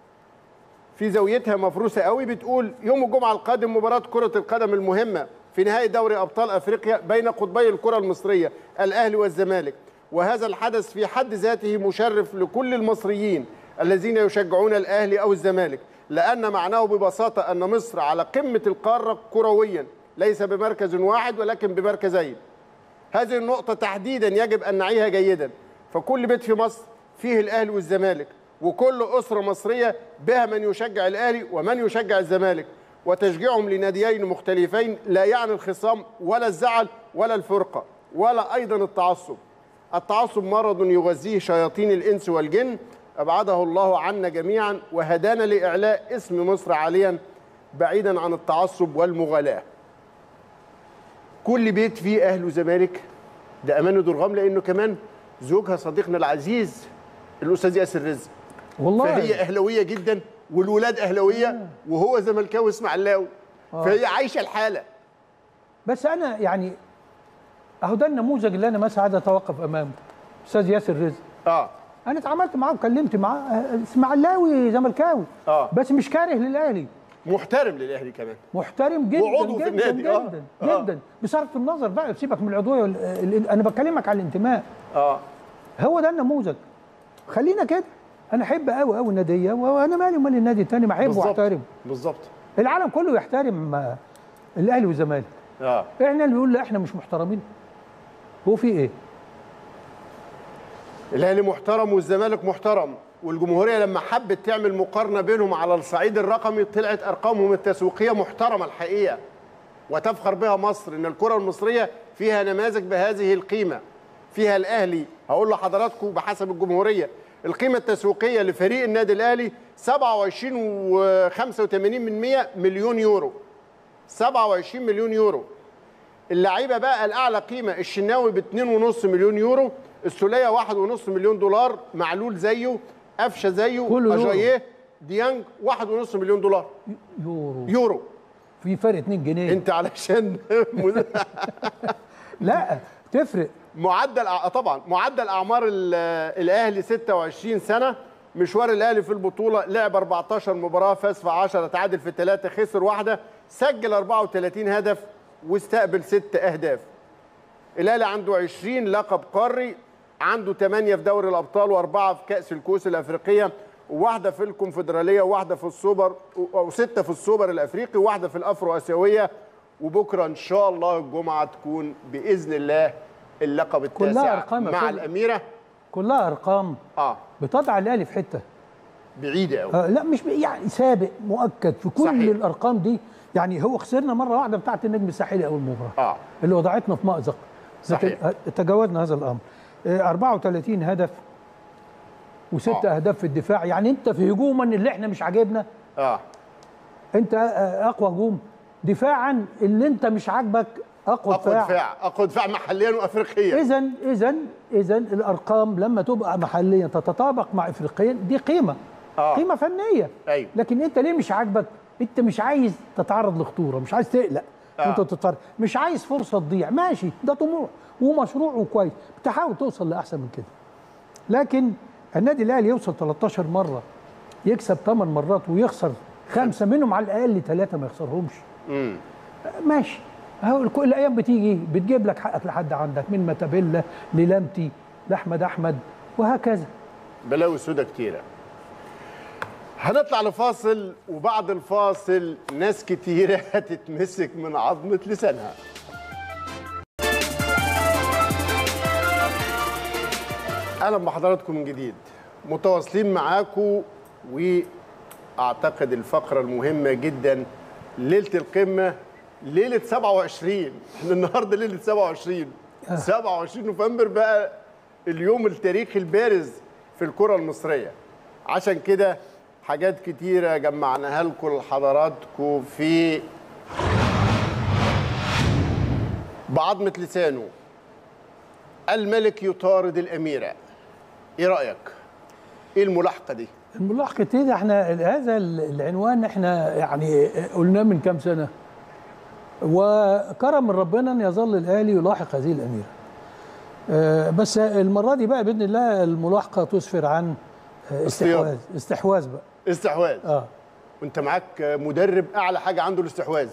في زاويتها مفروسه قوي بتقول يوم الجمعه القادم مباراه كره القدم المهمه في نهائي دوري ابطال افريقيا بين قطبي الكره المصريه الاهلي والزمالك وهذا الحدث في حد ذاته مشرف لكل المصريين الذين يشجعون الاهلي او الزمالك لان معناه ببساطه ان مصر على قمه القاره كرويا ليس بمركز واحد ولكن بمركزين هذه النقطة تحديدا يجب أن نعيها جيدا فكل بيت في مصر فيه الأهلي والزمالك وكل أسرة مصرية بها من يشجع الأهلي ومن يشجع الزمالك وتشجيعهم لناديين مختلفين لا يعني الخصام ولا الزعل ولا الفرقة ولا أيضا التعصب التعصب مرض يغذيه شياطين الإنس والجن أبعده الله عنا جميعا وهدانا لإعلاء اسم مصر عاليا بعيدا عن التعصب والمغالاة كل بيت فيه اهل وزمالك ده امان درغام لانه كمان زوجها صديقنا العزيز الاستاذ ياسر رزق والله فهي اهلاويه جدا والولاد اهلاويه وهو زملكاوي اسماعيلاوي فهي عايشه الحاله بس انا يعني اهو ده النموذج اللي انا مثلا عايز اتوقف امامه استاذ ياسر رزق اه انا اتعاملت معاه وكلمت معاه آه، اسماعيلاوي زملكاوي آه. بس مش كاره للاهلي محترم للاهلي كمان محترم جدا وعضو في جدا النادي، آه. جدا آه. جدا بصرف النظر بقى سيبك من العضويه وال- ال- انا بكلمك على الانتماء اه هو ده النموذج خلينا كده انا احب قوي قوي الناديه وانا مالي ومال النادي التاني ما احبه بالظبط واحترم بالظبط العالم كله يحترم آه، الاهلي والزمالك اه احنا اللي بيقول لا احنا مش محترمين هو في ايه الاهلي محترم والزمالك محترم والجمهوريه لما حبت تعمل مقارنه بينهم على الصعيد الرقمي طلعت ارقامهم التسويقيه محترمه الحقيقه وتفخر بها مصر ان الكره المصريه فيها نماذج بهذه القيمه فيها الاهلي هقول لحضراتكم بحسب الجمهوريه القيمه التسويقيه لفريق النادي الاهلي 27 و85 من 100 مليون يورو 27 مليون يورو اللعيبه بقى الاعلى قيمه الشناوي ب 2.5 مليون يورو السوليه 1.5 مليون دولار معلول زيه قفشه زيه كله يورو. اجاييه ديانج 1.5 مليون دولار يورو يورو في فرق 2 جنيه انت علشان لا تفرق معدل أع- طبعا معدل اعمار ال- الاهلي 26 سنه مشوار الاهلي في البطوله لعب 14 مباراه فاز في 10 تعادل في 3 خسر واحده سجل 34 هدف واستقبل 6 اهداف الاهلي عنده 20 لقب قاري عنده 8 في دوري الابطال واربعه في كاس الكؤوس الافريقيه وواحده في الكونفدراليه وواحده في السوبر او سته في السوبر الافريقي وواحده في الافرو اسيويه وبكره ان شاء الله الجمعه تكون باذن الله اللقب كلها التاسع أرقام يا مع فندم. الاميره كلها ارقام اه بتضع الاهلي في حته بعيده قوي آه لا مش ب- يعني سابق مؤكد في كل صحيح. الارقام دي يعني هو خسرنا مره واحده بتاعه النجم الساحلي اول مباراه اه اللي وضعتنا في مأزق صحيح. لكن تجاوزنا هذا الامر آه، 34 هدف وستة آه. اهداف في الدفاع يعني انت في هجوما اللي احنا مش عاجبنا اه انت آه، اقوى هجوم دفاعا اللي انت مش عاجبك اقوى, اقوى دفاع اقوى دفاع محليا وافريقيا اذا اذا اذا الارقام لما تبقى محليا تتطابق مع افريقيا دي قيمه آه. قيمه فنيه أيوة. لكن انت ليه مش عاجبك انت مش عايز تتعرض لخطوره مش عايز تقلق آه. انت تتفرج مش عايز فرصه تضيع ماشي ده طموح ومشروع وكويس بتحاول توصل لاحسن من كده لكن النادي الاهلي يوصل 13 مره يكسب 8 مرات ويخسر خمسه منهم على الاقل ثلاثه ما يخسرهمش امم ماشي هو كل الايام بتيجي بتجيب لك حقك لحد عندك من متابيلا للمتي لاحمد احمد وهكذا بلاوي سودا كتيرة هنطلع لفاصل وبعد الفاصل ناس كتيرة هتتمسك من عظمة لسانها أهلا بحضراتكم من جديد متواصلين معاكم وأعتقد الفقرة المهمة جدا ليلة القمة ليلة 27 احنا النهاردة ليلة 27 27 نوفمبر بقى اليوم التاريخي البارز في الكرة المصرية عشان كده حاجات كتيرة جمعناها لكم لحضراتكم في بعظمة لسانه الملك يطارد الأميرة إيه رأيك؟ إيه الملاحقة دي؟ الملاحقة دي احنا هذا العنوان احنا يعني قلناه من كام سنة وكرم من ربنا ان يظل الاهلي يلاحق هذه الاميرة آه، بس المرة دي بقى باذن الله الملاحقة تسفر عن آه، استحواذ استحواذ بقى استحواذ اه وانت معاك مدرب اعلى حاجه عنده الاستحواذ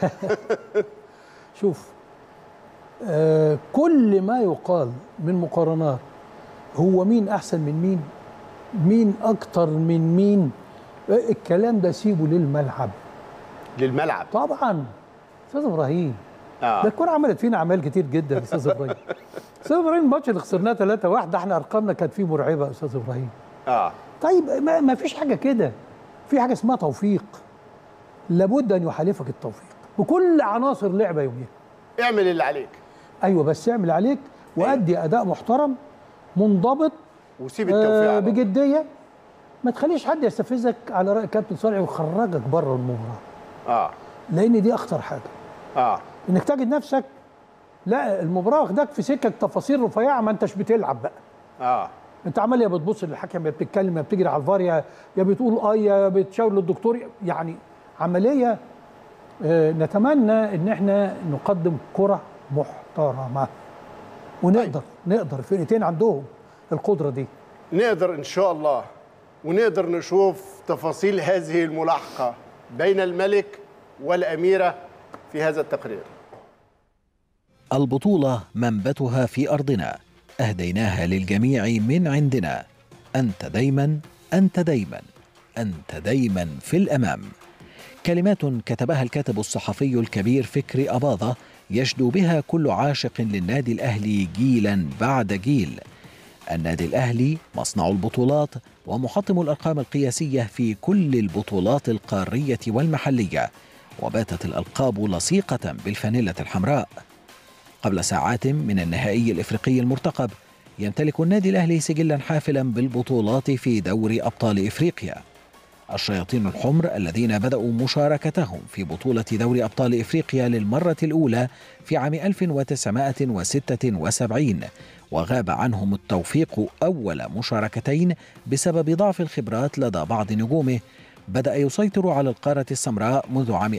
شوف آه كل ما يقال من مقارنات هو مين احسن من مين مين اكتر من مين آه، الكلام ده سيبه للملعب للملعب طبعا استاذ ابراهيم ده اه الكوره عملت فينا اعمال كتير جدا يا استاذ ابراهيم استاذ ابراهيم الماتش اللي خسرناه 3 1 ده احنا ارقامنا كانت فيه مرعبه يا استاذ ابراهيم اه طيب ما, ما فيش حاجه كده في حاجه اسمها توفيق لابد ان يحالفك التوفيق بكل عناصر لعبه يوميها اعمل اللي عليك ايوه بس اعمل عليك وادي اداء محترم منضبط وسيب التوفيق آه على الله. بجديه ما تخليش حد يستفزك على راي كابتن صالح ويخرجك بره المباراه اه لان دي اخطر حاجه اه انك تجد نفسك لا المباراه واخداك في سكك تفاصيل رفيعه ما انتش بتلعب بقى اه انت عمال يا بتبص للحكم يا بتتكلم يا بتجري على الفار يا يا بتقول اه يا بتشاور للدكتور يعني عمليه آه، نتمنى ان احنا نقدم كره محترمه ونقدر نقدر الفرقتين عندهم القدره دي نقدر ان شاء الله ونقدر نشوف تفاصيل هذه الملاحقه بين الملك والاميره في هذا التقرير البطولة منبتها في أرضنا أهديناها للجميع من عندنا أنت دايما أنت دايما أنت دايما في الأمام كلمات كتبها الكاتب الصحفي الكبير فكري أباظة يشدو بها كل عاشق للنادي الأهلي جيلا بعد جيل النادي الأهلي مصنع البطولات ومحطم الأرقام القياسية في كل البطولات القارية والمحلية وباتت الألقاب لصيقة بالفانيلة الحمراء قبل ساعات من النهائي الافريقي المرتقب يمتلك النادي الاهلي سجلا حافلا بالبطولات في دوري ابطال افريقيا. الشياطين الحمر الذين بداوا مشاركتهم في بطوله دوري ابطال افريقيا للمره الاولى في عام 1976 وغاب عنهم التوفيق اول مشاركتين بسبب ضعف الخبرات لدى بعض نجومه بدأ يسيطر على القارة السمراء منذ عام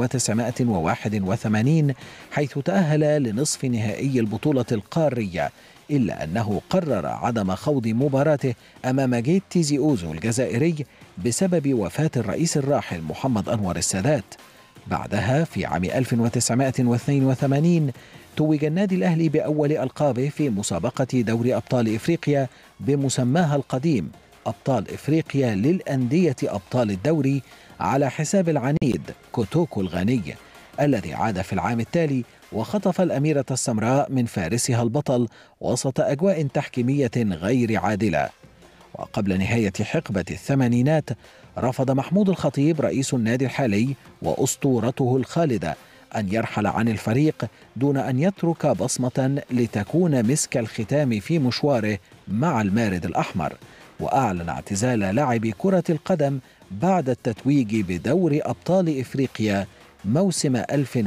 1981 حيث تأهل لنصف نهائي البطولة القارية إلا أنه قرر عدم خوض مباراته أمام جيت تيزي أوزو الجزائري بسبب وفاة الرئيس الراحل محمد أنور السادات بعدها في عام 1982 توج النادي الأهلي بأول ألقابه في مسابقة دوري أبطال إفريقيا بمسماها القديم أبطال إفريقيا للأندية أبطال الدوري على حساب العنيد كوتوكو الغني الذي عاد في العام التالي وخطف الأميرة السمراء من فارسها البطل وسط أجواء تحكيمية غير عادلة وقبل نهاية حقبة الثمانينات رفض محمود الخطيب رئيس النادي الحالي وأسطورته الخالدة أن يرحل عن الفريق دون أن يترك بصمة لتكون مسك الختام في مشواره مع المارد الأحمر وأعلن اعتزال لاعب كرة القدم بعد التتويج بدور أبطال إفريقيا موسم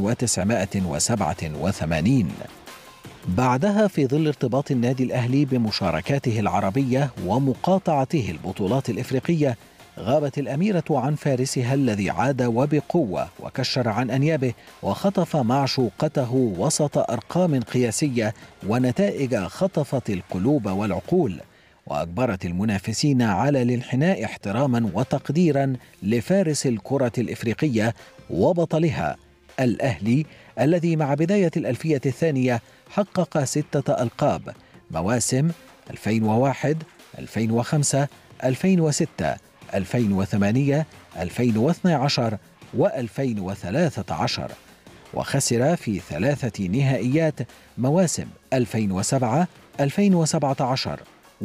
1987 بعدها في ظل ارتباط النادي الأهلي بمشاركاته العربية ومقاطعته البطولات الإفريقية غابت الأميرة عن فارسها الذي عاد وبقوة وكشر عن أنيابه وخطف معشوقته وسط أرقام قياسية ونتائج خطفت القلوب والعقول وأجبرت المنافسين على الانحناء احتراما وتقديرا لفارس الكرة الإفريقية وبطلها الأهلي الذي مع بداية الألفية الثانية حقق ستة ألقاب مواسم 2001 2005 2006 2008 2012 و2013 وخسر في ثلاثة نهائيات مواسم 2007 2017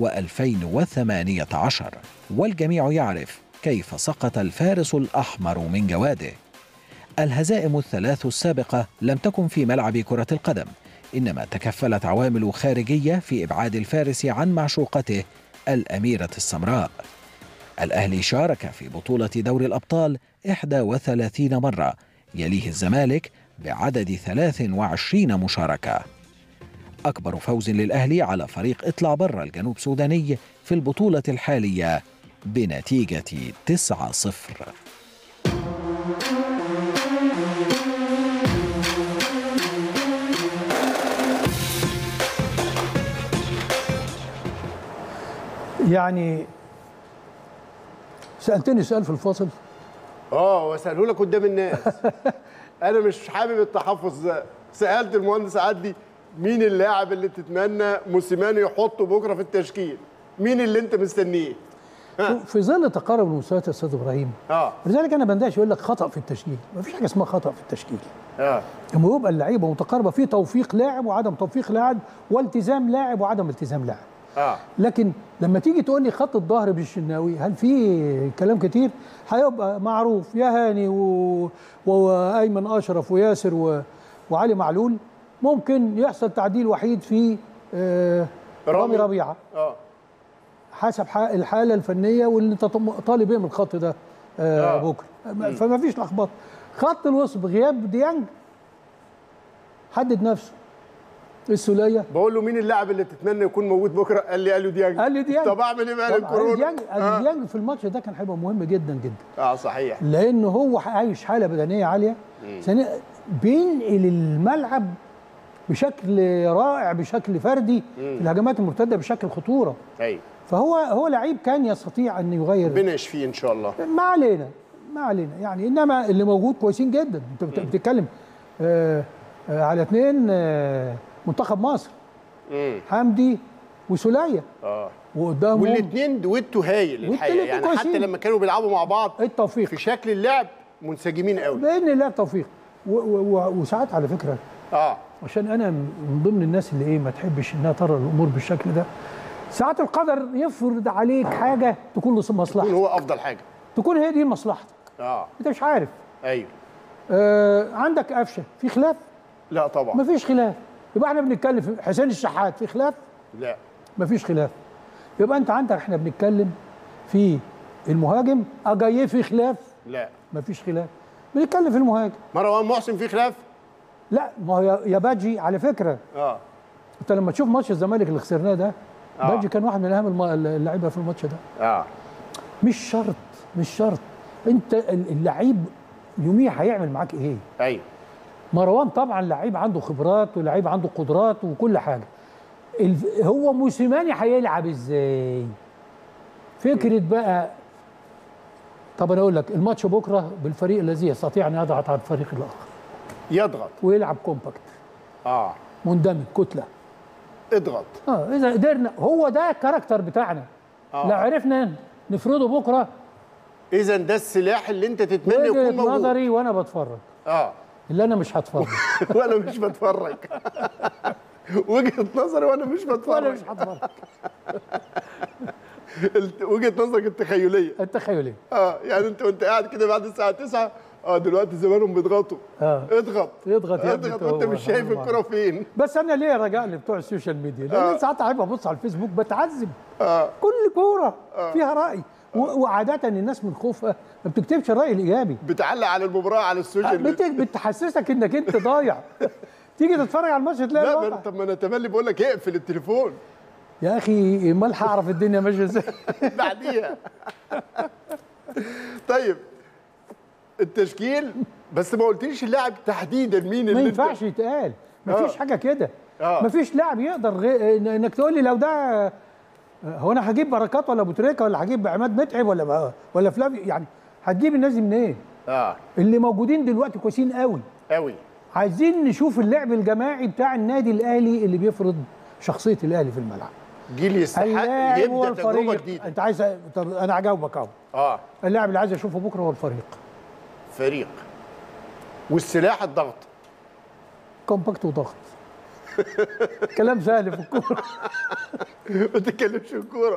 و2018 والجميع يعرف كيف سقط الفارس الأحمر من جواده الهزائم الثلاث السابقة لم تكن في ملعب كرة القدم إنما تكفلت عوامل خارجية في إبعاد الفارس عن معشوقته الأميرة السمراء الأهلي شارك في بطولة دوري الأبطال 31 مرة يليه الزمالك بعدد 23 مشاركة أكبر فوز للأهلي على فريق اطلع برا الجنوب سوداني في البطولة الحالية بنتيجة 9-0 يعني سالتني سؤال في الفاصل اه واساله لك قدام الناس انا مش حابب التحفظ ده سالت المهندس عدلي مين اللاعب اللي تتمنى موسيماني يحطه بكره في التشكيل مين اللي انت مستنيه في ظل تقارب المستويات يا استاذ ابراهيم اه لذلك انا بندهش يقول لك خطا في التشكيل ما فيش حاجه اسمها خطا في التشكيل اه لما يبقى اللعيبه متقاربه في توفيق لاعب وعدم توفيق لاعب والتزام لاعب وعدم التزام لاعب اه لكن لما تيجي تقول لي خط الظهر بالشناوي هل في كلام كتير هيبقى معروف يا هاني و... وايمن اشرف وياسر و... وعلي معلول ممكن يحصل تعديل وحيد في آه رامي رامي. ربيعه اه حسب ح- الحاله الفنيه واللي انت طم- طالب ايه من الخط ده آه آه. بكره فما فيش لخبطه خط الوسط بغياب ديانج حدد نفسه السوليه بقول له مين اللاعب اللي تتمنى يكون موجود بكره قال لي قال له ديانج قال لي ديانج طب اعمل ايه بقى طب للكورونا ديانج آه. ديانج في الماتش ده كان هيبقى مهم جدا جدا اه صحيح لانه هو عايش حاله بدنيه عاليه ثانيا بينقل الملعب بشكل رائع بشكل فردي في الهجمات المرتده بشكل خطوره ايوه فهو هو لعيب كان يستطيع ان يغير ربنا يشفيه ان شاء الله ما علينا ما علينا يعني انما اللي موجود كويسين جدا انت بت- بتتكلم آه آه على اثنين آه منتخب مصر امم حمدي وسوليه اه وقدامهم والاثنين دويتو هايل الحقيقه والتلاتة يعني كويسين. حتى لما كانوا بيلعبوا مع بعض التوفيق في شكل اللعب منسجمين قوي باذن الله التوفيق و- و- و- وساعات على فكره اه عشان انا من ضمن الناس اللي ايه ما تحبش انها ترى الامور بالشكل ده ساعات القدر يفرض عليك حاجه تكون يكون لمصلحتك هو افضل حاجه تكون هي دي مصلحتك اه انت مش عارف ايوه آه عندك قفشه في خلاف لا طبعا ما فيش خلاف يبقى احنا بنتكلم في حسين الشحات في خلاف لا ما فيش خلاف يبقى انت عندك احنا بنتكلم في المهاجم اجاييه في خلاف لا ما فيش خلاف بنتكلم في المهاجم مروان محسن في خلاف لا ما هو يا- يا باجي على فكره اه انت لما تشوف ماتش الزمالك اللي خسرناه ده آه. باجي كان واحد من اهم الم- اللعيبه في الماتش ده اه مش شرط مش شرط انت ال- اللعيب يوميها هيعمل معاك ايه ايوه مروان طبعا لعيب عنده خبرات ولعيب عنده قدرات وكل حاجه الف- هو موسيماني هيلعب ازاي فكره بقى طب انا اقول لك الماتش بكره بالفريق الذي يستطيع ان يضغط على الفريق الاخر يضغط ويلعب كومباكت اه مندمج كتله اضغط اه اذا قدرنا هو ده الكاركتر بتاعنا آه. لا عرفنا نفرضه بكره اذا ده السلاح اللي انت تتمنى يكون وجهه موجود نظري وانا بتفرج اه اللي انا مش هتفرج وانا مش بتفرج وجهه نظري وانا مش وانا بتفرج مش هتفرج الت- وجهه نظرك التخيليه التخيلي اه يعني انت وانت قاعد كده بعد الساعه 9 اه دلوقتي زمانهم بيضغطوا اه اضغط اضغط يا ابني اضغط وانت هو- مش شايف هو- الكره فين بس انا ليه رجاء لبتوع السوشيال ميديا لان آه. ساعات احب ابص على الفيسبوك بتعذب اه كل كوره فيها راي و- وعاده الناس من خوفها ما بتكتبش الراي الايجابي بتعلق على المباراه على السوشيال بت- ميديا بتحسسك انك انت ضايع تيجي تتفرج على الماتش تلاقي لا الوضع. ما- طب ما انا تملي بقول لك اقفل التليفون يا اخي امال هعرف الدنيا ماشيه ازاي بعديها طيب التشكيل بس ما قلتليش اللاعب تحديدا مين ما اللي انت ينفعش يتقال مفيش آه. حاجه كده آه. مفيش لاعب يقدر غير إن- انك تقول لي لو ده هو انا هجيب بركات ولا ابو تريكه ولا هجيب عماد متعب ولا ولا فلافي يعني هتجيب الناس دي منين؟ اه اللي موجودين دلوقتي كويسين قوي قوي عايزين نشوف اللعب الجماعي بتاع النادي الاهلي اللي بيفرض شخصيه الاهلي في الملعب جيل يستحق اللاعب يبدا تجربه والفريق جديده انت عايز طب انا هجاوبك اهو اه اللاعب اللي عايز اشوفه بكره هو الفريق فريق والسلاح الضغط كومباكت وضغط كلام سهل في الكوره ما تتكلمش في الكوره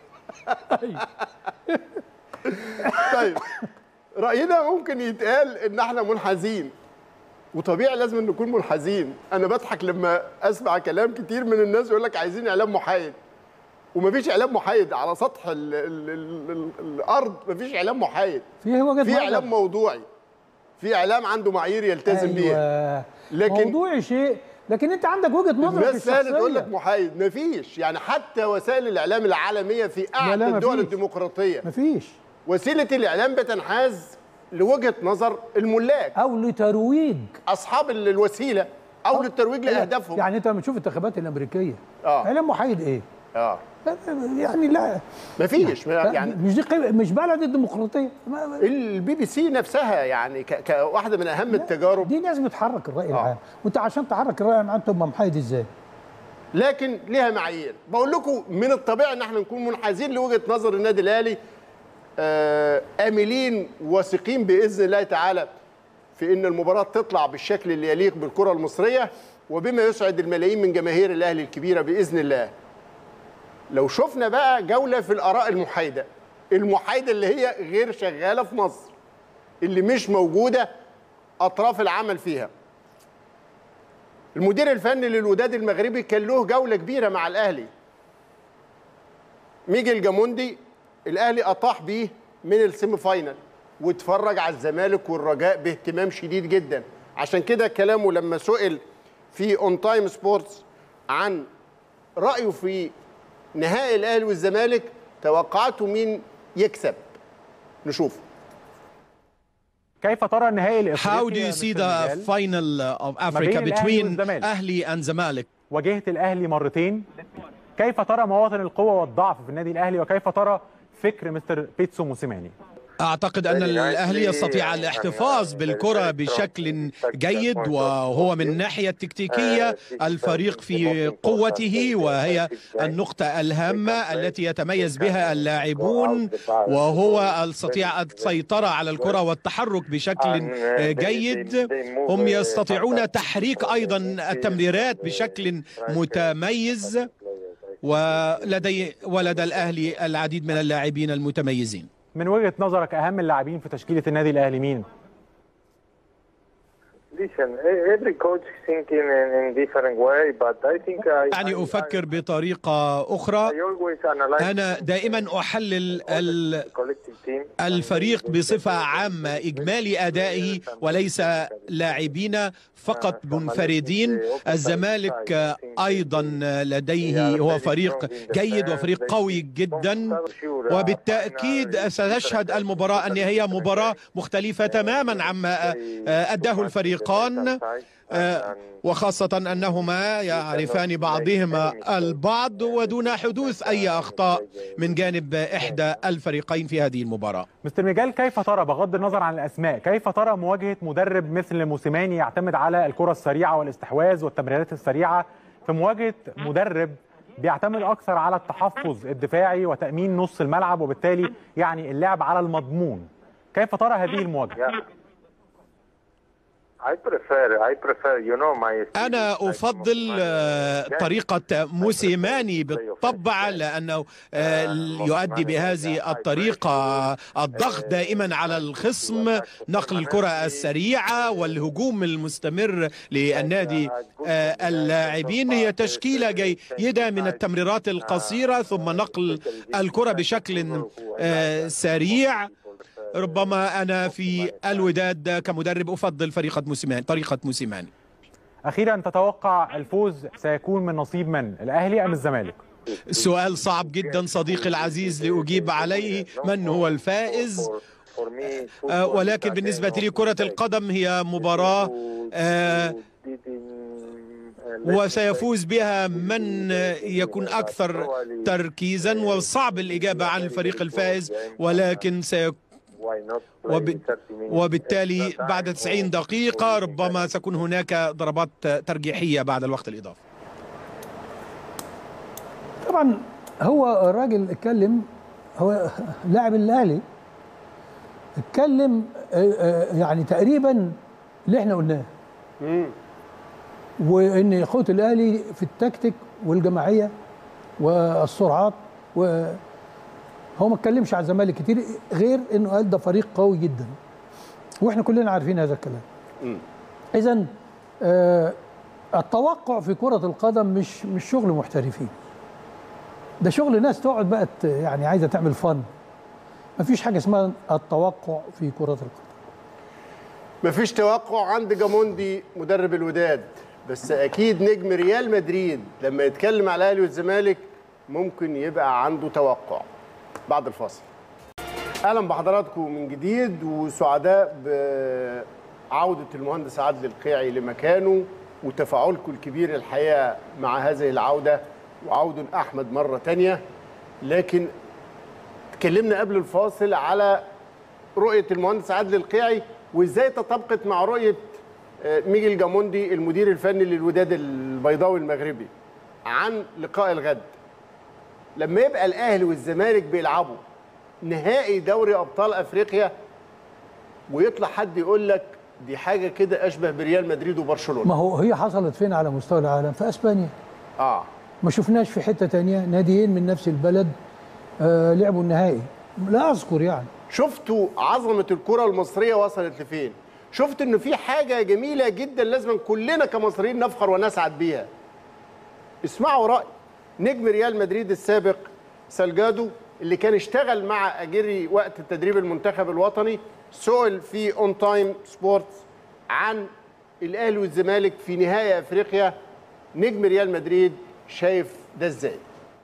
طيب راينا ممكن يتقال ان احنا منحازين وطبيعي لازم نكون منحازين انا بضحك لما اسمع كلام كتير من الناس يقول لك عايزين اعلام محايد ومفيش اعلام محايد على سطح ال ال ال ال الارض مفيش اعلام محايد في وجهه في نظر. اعلام موضوعي في اعلام عنده معايير يلتزم بيها أيوة. لكن- موضوعي شيء لكن انت عندك وجهه نظر في الناس سهل تقول لك الشخصيه محايد مفيش يعني حتى وسائل الاعلام العالميه في لا، اعلى لا، الدول مفيش. الديمقراطيه مفيش وسيله الاعلام بتنحاز لوجهه نظر الملاك او لترويج اصحاب ال- الوسيله او للترويج لاهدافهم يعني انت لما تشوف الانتخابات الامريكيه آه. اعلام محايد ايه؟ اه يعني لا مفيش يعني يعني مش دي قيمة مش بلد الديمقراطيه ما- ما- البي بي سي نفسها يعني ك- كواحده من اهم التجارب دي ناس بتحرك الراي العام وانت عشان تحرك الراي العام تبقى محايد ازاي؟ لكن ليها معايير بقول لكم من الطبيعي ان احنا نكون منحازين لوجهه نظر النادي الاهلي آه، املين واثقين باذن الله تعالى في ان المباراه تطلع بالشكل اللي يليق بالكره المصريه وبما يسعد الملايين من جماهير الاهلي الكبيره باذن الله لو شفنا بقى جوله في الاراء المحايده المحايده اللي هي غير شغاله في مصر اللي مش موجوده اطراف العمل فيها المدير الفني للوداد المغربي كان له جوله كبيره مع الاهلي ميجل جاموندي الاهلي اطاح بيه من السيمي فاينل واتفرج على الزمالك والرجاء باهتمام شديد جدا عشان كده كلامه لما سئل في اون تايم سبورتس عن رايه في نهائي الاهلي والزمالك توقعته مين يكسب نشوف كيف ترى النهائي الافريقي How do you يا see مستر the ميجال؟ final uh, of بين Africa الأهلي between والزمالك. Ahli and Zamalek? واجهت الاهلي مرتين كيف ترى مواطن القوه والضعف في النادي الاهلي وكيف ترى فكر مستر بيتسو موسيماني أعتقد أن الأهلي يستطيع الاحتفاظ بالكرة بشكل جيد وهو من الناحية التكتيكية الفريق في قوته وهي النقطة الهامة التي يتميز بها اللاعبون وهو يستطيع السيطرة على الكرة والتحرك بشكل جيد هم يستطيعون تحريك أيضا التمريرات بشكل متميز ولدي ولدى الأهلي العديد من اللاعبين المتميزين من وجهه نظرك اهم اللاعبين في تشكيله النادي الاهلي مين Listen, e- every coach thinking in, in different way, but I think I, يعني I, أفكر بطريقة I أخرى always analyze أنا دائما أحلل ال- the collective team. الفريق بصفة عامة إجمالي أدائه وليس لاعبين فقط منفردين الزمالك أيضا لديه هو فريق جيد وفريق قوي جدا وبالتأكيد ستشهد المباراة أن هي مباراة مختلفة تماما عما أداه الفريقان وخاصة أنهما يعرفان بعضهما البعض ودون حدوث أي أخطاء من جانب إحدى الفريقين في هذه المباراة مستر ميجال كيف ترى بغض النظر عن الاسماء كيف ترى مواجهه مدرب مثل موسيماني يعتمد على الكره السريعه والاستحواذ والتمريرات السريعه في مواجهه مدرب بيعتمد اكثر على التحفظ الدفاعي وتامين نص الملعب وبالتالي يعني اللعب على المضمون كيف ترى هذه المواجهه Yeah. I prefer, I prefer, you know, my أنا أفضل آه، طريقة موسيماني بالطبع لأنه آه، يؤدي بهذه الطريقة الضغط دائما على الخصم نقل الكرة السريعة والهجوم المستمر للنادي آه، اللاعبين هي تشكيلة جيدة من التمريرات القصيرة ثم نقل الكرة بشكل آه، سريع ربما أنا في الوداد كمدرب أفضل فريقة موسيماني طريقة موسيماني اخيرا تتوقع الفوز سيكون من نصيب من الاهلي ام الزمالك سؤال صعب جدا صديقي العزيز لأجيب عليه من هو الفائز آه، ولكن بالنسبة لي كرة القدم هي مباراة آه، وسيفوز بها من يكون أكثر تركيزا وصعب الإجابة عن الفريق الفائز ولكن سيكون وب... وبالتالي بعد 90 دقيقة ربما ستكون هناك ضربات ترجيحية بعد الوقت الإضافي طبعا هو الراجل اتكلم هو لاعب الاهلي اتكلم آه، آه، يعني تقريبا اللي احنا قلناه وان اخوه الاهلي في التكتيك والجماعيه والسرعات و هو ما اتكلمش على الزمالك كتير غير انه قال ده فريق قوي جدا واحنا كلنا عارفين هذا الكلام اذا آه التوقع في كره القدم مش مش شغل محترفين ده شغل ناس تقعد بقى ت- يعني عايزه تعمل فن مفيش حاجه اسمها التوقع في كره القدم مفيش توقع عند جاموندي مدرب الوداد بس اكيد نجم ريال مدريد لما يتكلم على الاهلي والزمالك ممكن يبقى عنده توقع بعد الفاصل اهلا بحضراتكم من جديد وسعداء بعوده المهندس عادل القيعي لمكانه وتفاعلكم الكبير الحقيقه مع هذه العوده وعوده احمد مره تانية لكن اتكلمنا قبل الفاصل على رؤيه المهندس عادل القيعي وازاي تطابقت مع رؤيه آه، ميجيل جاموندي المدير الفني للوداد البيضاوي المغربي عن لقاء الغد لما يبقى الاهلي والزمالك بيلعبوا نهائي دوري ابطال افريقيا ويطلع حد يقول لك دي حاجه كده اشبه بريال مدريد وبرشلونه ما هو هي حصلت فين على مستوى العالم في اسبانيا اه ما شفناش في حته تانية ناديين من نفس البلد آه لعبوا النهائي لا اذكر يعني شفتوا عظمه الكره المصريه وصلت لفين شفت انه في حاجه جميله جدا لازم كلنا كمصريين نفخر ونسعد بيها اسمعوا راي نجم ريال مدريد السابق سالجادو اللي كان اشتغل مع اجيري وقت التدريب المنتخب الوطني سئل في اون تايم سبورتس عن الاهلي والزمالك في نهائي افريقيا نجم ريال مدريد شايف ده ازاي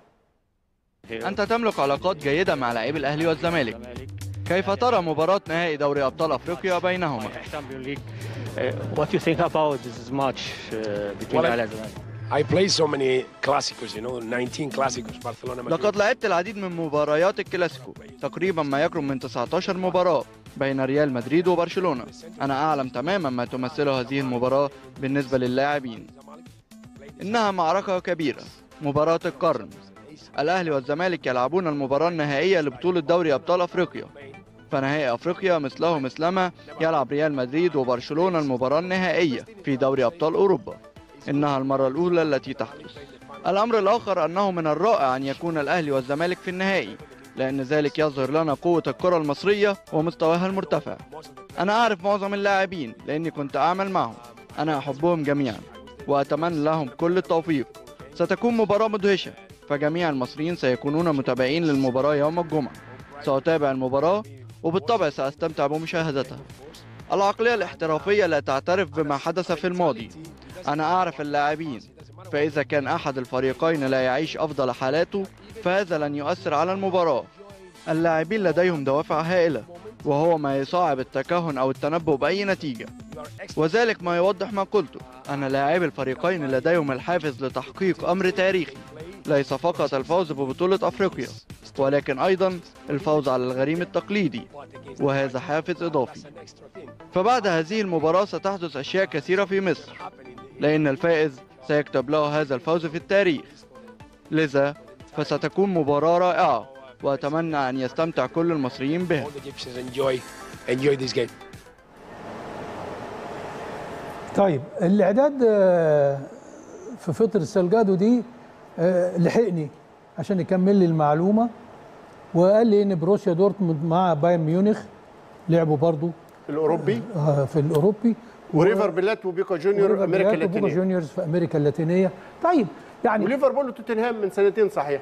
أنت تملك علاقات جيدة مع لاعبي الأهلي والزمالك كيف ترى مباراة نهائي دوري أبطال أفريقيا بينهما؟ Champions League. Uh, what do you think about this match uh, between Well, I- Al and Zamalek? I played so many clásicos, you know, 19 clásicos, Barcelona, Madrid. لقد لعبت العديد من مباريات الكلاسيكو تقريبا ما يقرب من 19 مباراة بين ريال مدريد وبرشلونة أنا أعلم تماما ما تمثله هذه المباراة بالنسبة للاعبين إنها معركة كبيرة مباراة القرن الأهلي والزمالك يلعبون المباراة النهائية لبطولة دوري أبطال أفريقيا فنهائي أفريقيا مثله مثلما يلعب ريال مدريد وبرشلونة المباراة النهائية في دوري أبطال أوروبا إنها المرة الأولى التي تحدث الأمر الآخر أنه من الرائع أن يكون الأهلي والزمالك في النهائي لأن ذلك يظهر لنا قوة الكرة المصرية ومستواها المرتفع أنا أعرف معظم اللاعبين لأني كنت أعمل معهم أنا أحبهم جميعا وأتمنى لهم كل التوفيق ستكون مباراة مدهشة فجميع المصريين سيكونون متابعين للمباراة يوم الجمعة سأتابع المباراة وبالطبع سأستمتع بمشاهدتها العقلية الاحترافية لا تعترف بما حدث في الماضي أنا أعرف اللاعبين فإذا كان أحد الفريقين لا يعيش أفضل حالاته فهذا لن يؤثر على المباراة اللاعبين لديهم دوافع هائلة وهو ما يصعب التكهن أو التنبؤ بأي نتيجة وذلك ما يوضح ما قلته أن لاعبي الفريقين لديهم الحافز لتحقيق أمر تاريخي ليس فقط الفوز ببطولة أفريقيا ولكن أيضا الفوز على الغريم التقليدي وهذا حافز إضافي فبعد هذه المباراة ستحدث أشياء كثيرة في مصر لأن الفائز سيكتب له هذا الفوز في التاريخ لذا فستكون مباراة رائعة وأتمنى أن يستمتع كل المصريين بها All the Egyptians enjoy enjoy this game. طيب الاعداد آه، في فتره سالجادو دي آه، لحقني عشان يكمل لي المعلومه وقال لي ان بروسيا دورتموند مع بايرن ميونخ لعبوا برضو الاوروبي آه، في الاوروبي وريفر بلات وبيكا جونيور وريفر امريكا بلات وبوكا اللاتينيه جونيورز في امريكا اللاتينيه طيب يعني وليفربول وتوتنهام من سنتين صحيح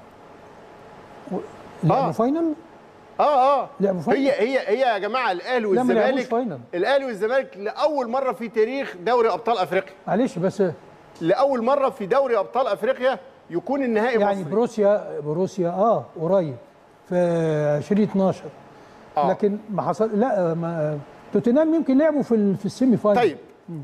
لعبوا آه. فاينل اه اه لعبوا فاينل هي هي هي يا جماعه الاهلي لا، ما لعبوش والزمالك فاينل. الاهلي والزمالك لاول مره في تاريخ دوري ابطال افريقيا معلش بس لاول مره في دوري ابطال افريقيا يكون النهائي يعني مصري بروسيا بروسيا اه قريب في 2012 آه. لكن ما حصل لا ما توتنهام يمكن لعبوا في ال- في السيمي فاينل طيب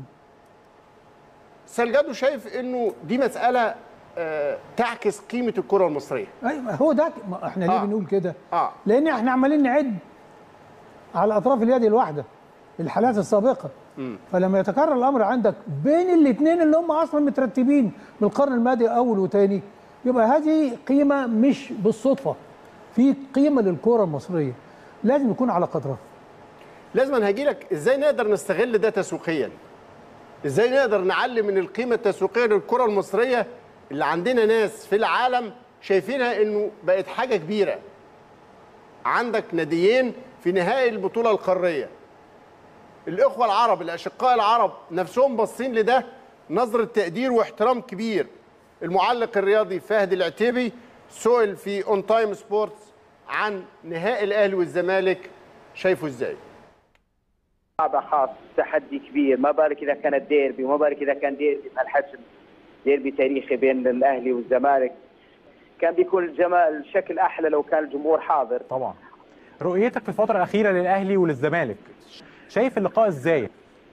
سالجادو شايف انه دي مساله آه تعكس قيمه الكره المصريه ايوه هو ده ما احنا ليه آه. بنقول كده؟ اه لان احنا عمالين نعد على اطراف اليد الواحده الحالات السابقه فلما يتكرر الامر عندك بين الاثنين اللي هم اصلا مترتبين من القرن الماضي اول وثاني يبقى هذه قيمه مش بالصدفه في قيمه للكره المصريه لازم يكون على قدرها لازم انا هاجي لك ازاي نقدر نستغل ده تسويقيا ازاي نقدر نعلي من القيمه التسويقيه للكره المصريه اللي عندنا ناس في العالم شايفينها انه بقت حاجه كبيره عندك ناديين في نهائي البطوله القاريه الاخوه العرب الاشقاء العرب نفسهم باصين لده نظره تقدير واحترام كبير المعلق الرياضي فهد العتيبي سئل في اون تايم سبورتس عن نهائي الاهلي والزمالك شايفه ازاي صعبة خاص تحدي كبير ما بالك اذا كانت ديربي وما بالك اذا كان ديربي بهالحجم ديربي تاريخي بين الاهلي والزمالك كان بيكون الجمال الشكل احلى لو كان الجمهور حاضر طبعا رؤيتك في الفتره الاخيره للاهلي وللزمالك شايف اللقاء ازاي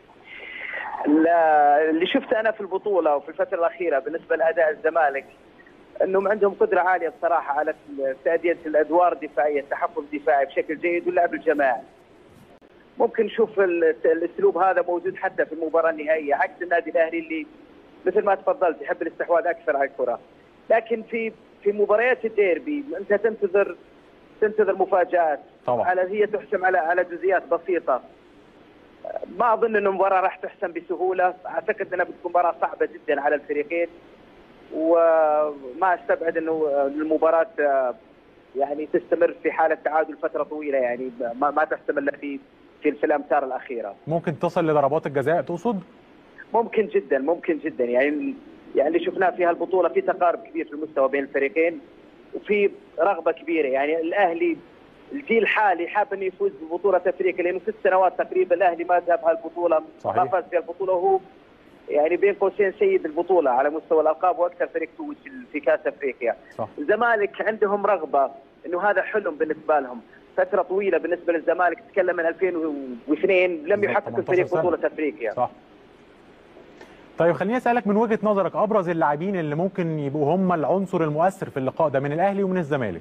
لا- اللي شفته انا في البطوله وفي الفتره الاخيره بالنسبه لاداء الزمالك انهم عندهم قدره عاليه بصراحه على تاديه الادوار الدفاعيه التحفظ الدفاعي بشكل جيد واللعب الجماعي ممكن نشوف ال- الاسلوب هذا موجود حتى في المباراه النهائيه عكس النادي الاهلي اللي مثل ما تفضلت يحب الاستحواذ اكثر على الكره لكن في في مباريات الديربي انت تنتظر تنتظر مفاجات طبعا. على هي تحسم على على جزئيات بسيطه ما اظن انه المباراه راح تحسم بسهوله اعتقد انها بتكون مباراه صعبه جدا على الفريقين وما استبعد انه المباراه آه، يعني تستمر في حاله تعادل فتره طويله يعني ما, ما تحسم الا في في في الامتار الاخيره ممكن تصل لضربات الجزاء تقصد ممكن جدا ممكن جدا يعني يعني اللي شفناه في هالبطوله في تقارب كبير في المستوى بين الفريقين وفي رغبه كبيره يعني الاهلي الجيل الحالي حاب انه يفوز ببطوله افريقيا لانه ست سنوات تقريبا الاهلي ما ذهب هالبطوله صحيح. ما فاز في البطوله وهو يعني بين قوسين سيد البطوله على مستوى الالقاب واكثر فريق فوز في- في كاس افريقيا صح. الزمالك عندهم رغبه انه هذا حلم بالنسبه لهم فتره طويله بالنسبه للزمالك تتكلم من 2002 لم بالظبط، يحقق 18 الفريق سنة. بطوله افريقيا صح طيب خليني اسالك من وجهه نظرك ابرز اللاعبين اللي ممكن يبقوا هم العنصر المؤثر في اللقاء ده من الاهلي ومن الزمالك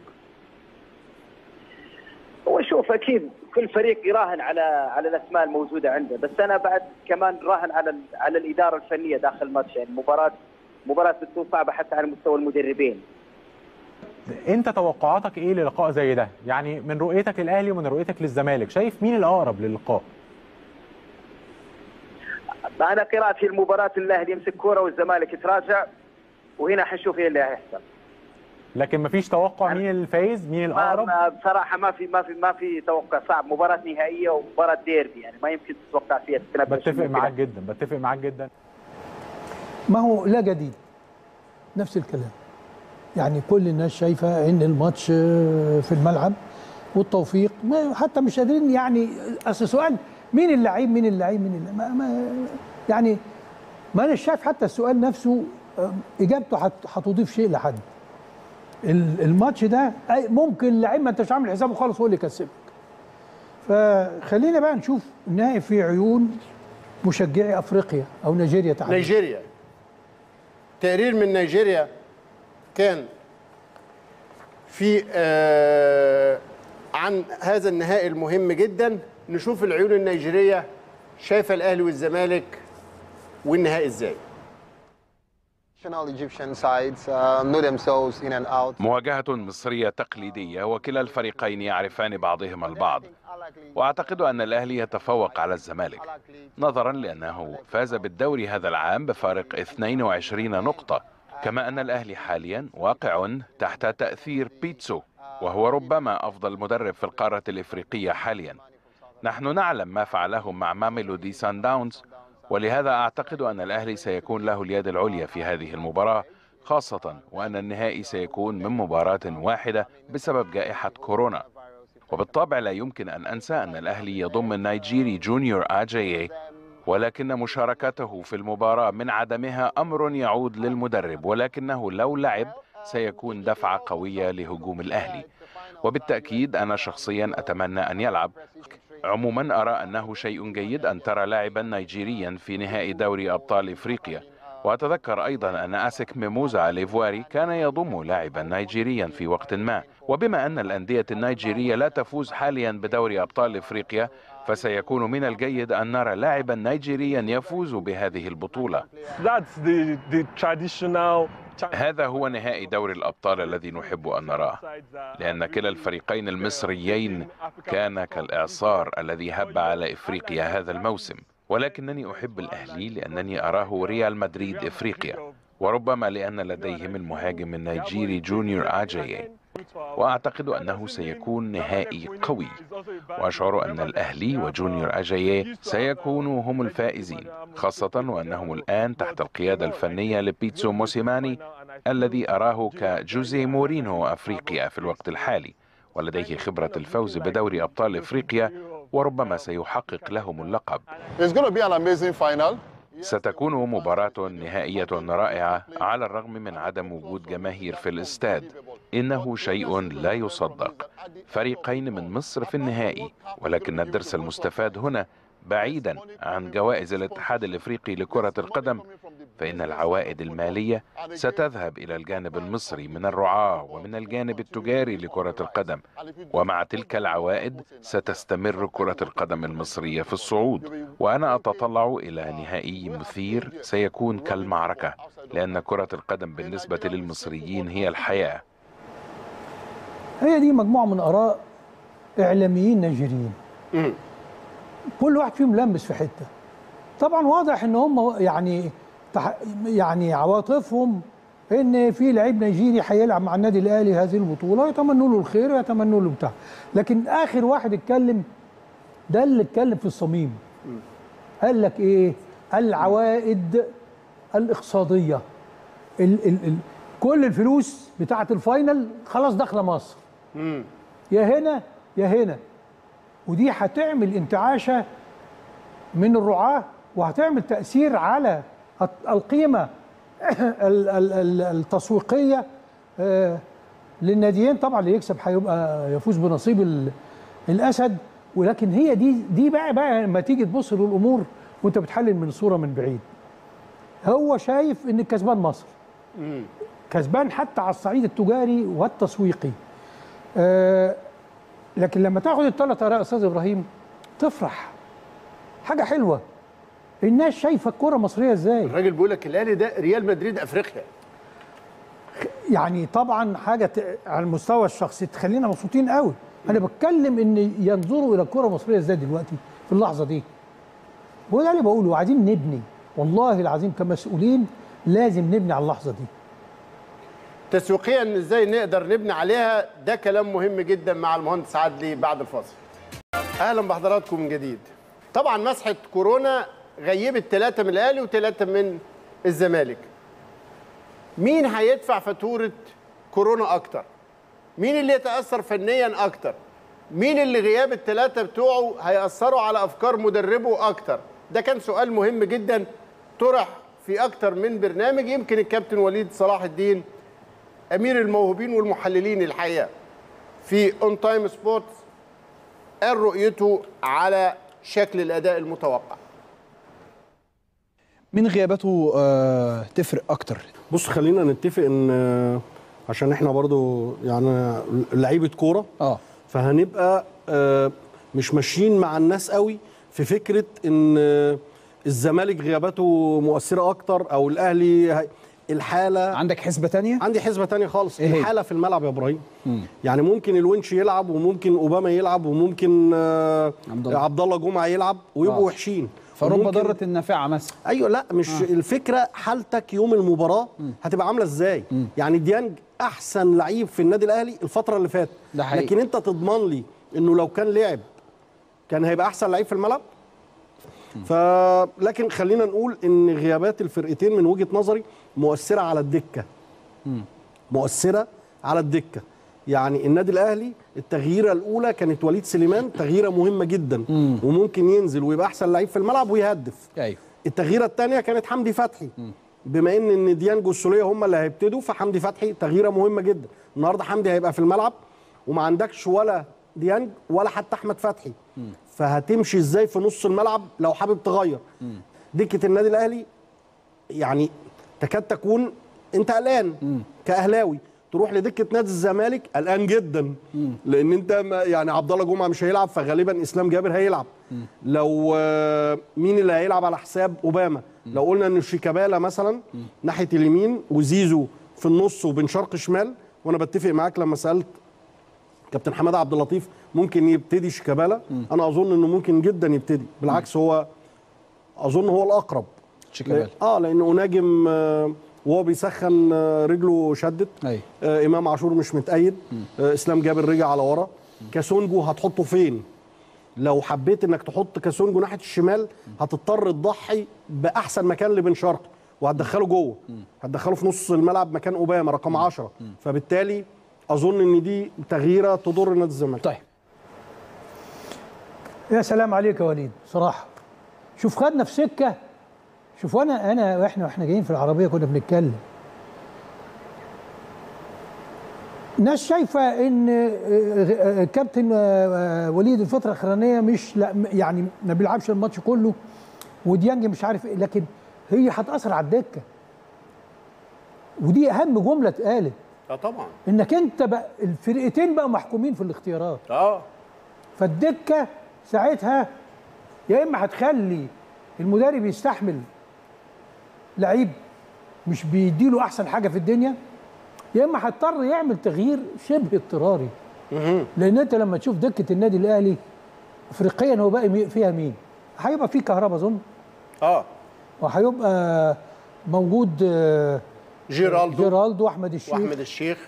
هو شوف اكيد كل فريق يراهن على على الاسماء الموجوده عنده بس انا بعد كمان راهن على ال- على الاداره الفنيه داخل الماتش يعني مباراه مباراه بتكون صعبه حتى على مستوى المدربين انت توقعاتك ايه للقاء زي ده يعني من رؤيتك للاهلي ومن رؤيتك للزمالك شايف مين الاقرب للقاء انا قراءتي المباراه الاهلي يمسك كوره والزمالك يتراجع وهنا حنشوف ايه اللي هيحصل لكن مفيش توقع مين الفايز مين ما الاقرب ما- بصراحه ما في ما في ما في توقع صعب مباراه نهائيه ومباراه ديربي يعني ما يمكن تتوقع فيها تتنبأ بتفق شنو معاك كده. جدا بتفق معاك جدا ما هو لا جديد نفس الكلام يعني كل الناس شايفه ان الماتش آه، في الملعب والتوفيق ما حتى مش قادرين يعني اصل سؤال مين اللعيب مين اللعيب مين اللعيب ما ما يعني ما انا شايف حتى السؤال نفسه آه، اجابته هت- هتضيف شيء لحد ال- الماتش ده أي- ممكن لعيب ما انتش عامل حسابه خالص هو اللي يكسبك فخلينا بقى نشوف النهائي في عيون مشجعي افريقيا او نيجيريا تحديدا نيجيريا تقرير من نيجيريا كان في آه عن هذا النهائي المهم جدا نشوف العيون النيجيريه شايفه الاهلي والزمالك والنهائي ازاي traditional Egyptian sides uh, know themselves in and out. مواجهة مصرية تقليدية وكلا الفريقين يعرفان بعضهما البعض وأعتقد أن الأهلي يتفوق على الزمالك نظرا لأنه فاز بالدوري هذا العام بفارق 22 نقطة كما أن الأهلي حاليا واقع تحت تأثير بيتسو وهو ربما أفضل مدرب في القارة الإفريقية حاليا نحن نعلم ما فعله مع ماميلودي سان داونز ولهذا أعتقد أن الأهلي سيكون له اليد العليا في هذه المباراة خاصة وأن النهائي سيكون من مباراة واحدة بسبب جائحة كورونا وبالطبع لا يمكن أن أنسى أن الأهلي يضم النيجيري جونيور آجايي ولكن مشاركته في المباراة من عدمها أمر يعود للمدرب ولكنه لو لعب سيكون دفعة قوية لهجوم الأهلي وبالتأكيد أنا شخصيا أتمنى أن يلعب عموما أرى أنه شيء جيد أن ترى لاعبا نيجيريا في نهائي دوري أبطال إفريقيا وأتذكر أيضا أن أسك ميموزا الإيفواري كان يضم لاعبا نيجيريا في وقت ما وبما أن الأندية النيجيرية لا تفوز حاليا بدوري أبطال إفريقيا فسيكون من الجيد أن نرى لاعبا نيجيريا يفوز بهذه البطولة That's the, the traditional هذا هو نهائي دوري الأبطال الذي نحب أن نراه لأن كلا الفريقين المصريين كان كالإعصار الذي هب على إفريقيا هذا الموسم ولكنني أحب الأهلي لأنني أراه ريال مدريد إفريقيا وربما لأن لديهم المهاجم النيجيري جونيور آجايي وأعتقد أنه سيكون نهائي قوي وأشعر أن الأهلي وجونيور أجاييه سيكونوا هم الفائزين خاصة وأنهم الآن تحت القيادة الفنية لبيتسو موسيماني الذي أراه كجوزي مورينو أفريقيا في الوقت الحالي ولديه خبرة الفوز بدوري أبطال إفريقيا وربما سيحقق لهم اللقب It's going to be an amazing final. ستكون مباراة نهائية رائعة على الرغم من عدم وجود جماهير في الاستاد إنه شيء لا يصدق فريقين من مصر في النهائي ولكن الدرس المستفاد هنا بعيدا عن جوائز الاتحاد الافريقي لكرة القدم فإن العوائد المالية ستذهب إلى الجانب المصري من الرعاة ومن الجانب التجاري لكرة القدم ومع تلك العوائد ستستمر كرة القدم المصرية في الصعود وأنا أتطلع إلى نهائي مثير سيكون كالمعركة لأن كرة القدم بالنسبة للمصريين هي الحياة هي دي مجموعه من اراء اعلاميين نيجيريين كل واحد فيهم لمس في حته طبعا واضح ان هم يعني تح... يعني عواطفهم ان في لعيب نيجيري هيلعب مع النادي الاهلي هذه البطوله يتمنوا له الخير ويتمنوا له بتاع لكن اخر واحد اتكلم ده اللي اتكلم في الصميم قال لك ايه العوائد الاقتصاديه ال ال ال كل الفلوس بتاعه الفاينل خلاص داخله مصر يا هنا يا هنا ودي هتعمل انتعاشه من الرعاه وهتعمل تاثير على الت- القيمه ال- ال- ال- التسويقيه آه، للناديين طبعا اللي يكسب هيبقى يفوز بنصيب ال- الاسد ولكن هي دي دي بقى بقى لما تيجي تبص للامور وانت بتحلل من صوره من بعيد هو شايف ان الكسبان مصر كسبان حتى على الصعيد التجاري والتسويقي آه لكن لما تاخد الثلاث اراء استاذ ابراهيم تفرح حاجه حلوه الناس شايفه الكره المصريه ازاي الراجل بيقول لك الاهلي ده ريال مدريد افريقيا يعني طبعا حاجه ت- على المستوى الشخصي تخلينا مبسوطين قوي انا بتكلم ان ينظروا الى الكره المصريه ازاي دلوقتي في اللحظه دي وده اللي بقوله عايزين نبني والله العظيم كمسؤولين لازم نبني على اللحظه دي تسويقيا ازاي نقدر نبني عليها ده كلام مهم جدا مع المهندس عدلي بعد الفاصل اهلا بحضراتكم من جديد طبعا مسحه كورونا غيبت ثلاثه من الاهلي وثلاثه من الزمالك مين هيدفع فاتوره كورونا اكتر مين اللي يتاثر فنيا اكتر مين اللي غياب الثلاثه بتوعه هياثروا على افكار مدربه اكتر ده كان سؤال مهم جدا طرح في اكتر من برنامج يمكن الكابتن وليد صلاح الدين امير الموهوبين والمحللين الحقيقه في اون تايم سبورتس قال رؤيته على شكل الاداء المتوقع من غيابته آه تفرق اكتر بص خلينا نتفق ان آه، عشان احنا برضو يعني لعيبه كوره اه فهنبقى آه، مش ماشيين مع الناس قوي في فكره ان آه، الزمالك غياباته مؤثره اكتر او الاهلي هي- الحاله عندك حسبه تانية عندي حسبه تانية خالص إيه هي؟ الحاله في الملعب يا ابراهيم يعني ممكن الونش يلعب وممكن اوباما يلعب وممكن آه، عبد الله. عبد الله جمعه يلعب ويبقوا آه. وحشين فرب وممكن- ضاره النافعه مثلا ايوه لا مش آه. الفكره حالتك يوم المباراه هتبقى عامله ازاي يعني ديانج احسن لعيب في النادي الاهلي الفتره اللي فاتت ده حقيقي. لكن انت تضمن لي انه لو كان لعب كان هيبقى احسن لعيب في الملعب ف لكن خلينا نقول ان غيابات الفرقتين من وجهه نظري مؤثره على الدكه مؤثره على الدكه يعني النادي الاهلي التغييره الاولى كانت وليد سليمان تغييره مهمه جدا وممكن ينزل ويبقى احسن لعيب في الملعب ويهدف ايوه التغييره الثانيه كانت حمدي فتحي بما ان ان ديانج والسوليه هم اللي هيبتدوا فحمدي فتحي تغييره مهمه جدا النهارده حمدي هيبقى في الملعب وما عندكش ولا ديانج ولا حتى احمد فتحي فهتمشي ازاي في نص الملعب لو حابب تغير دكه النادي الاهلي يعني تكاد تكون انت قلقان كاهلاوي تروح لدكه نادي الزمالك قلقان جدا لان انت ما- يعني عبد الله جمعه مش هيلعب فغالبا اسلام جابر هيلعب لو آه، مين اللي هيلعب على حساب اوباما لو قلنا ان شيكابالا مثلا ناحيه اليمين وزيزو في النص وبن شرق شمال وانا بتفق معاك لما سالت كابتن حماده عبد اللطيف ممكن يبتدي شيكابالا انا اظن انه ممكن جدا يبتدي بالعكس هو اظن هو الاقرب شيكابالا. اه لانه ناجم آه، وهو بيسخن آه، رجله شدت ايوه آه امام عاشور مش متأيد آه اسلام جابر رجع على ورا كاسونجو هتحطه فين لو حبيت انك تحط كاسونجو ناحيه الشمال هتضطر تضحي باحسن مكان لبن شرقي وهتدخله جوه هتدخله في نص الملعب مكان اوباما رقم 10 فبالتالي اظن ان دي تغييره تضر نادي الزمالك طيب يا سلام عليك يا وليد صراحه شوف خدنا في سكه شوف وانا انا واحنا واحنا جايين في العربيه كنا بنتكلم ناس شايفه ان آه، آه، كابتن آه، وليد الفتره الاخرانيه مش لا يعني ما بيلعبش الماتش كله وديانج مش عارف ايه لكن هي هتاثر على الدكه ودي اهم جمله اتقالت اه طبعا انك انت بقى الفرقتين بقى محكومين في الاختيارات اه فالدكه ساعتها يا اما هتخلي المدرب يستحمل لعيب مش بيديله احسن حاجه في الدنيا يا اما هيضطر يعمل تغيير شبه اضطراري لان انت لما تشوف دكه النادي الاهلي افريقيا هو باقي مي- فيها مين؟ هيبقى في كهربا اظن اه وهيبقى موجود آه، جيرالدو جيرالدو واحمد الشيخ واحمد الشيخ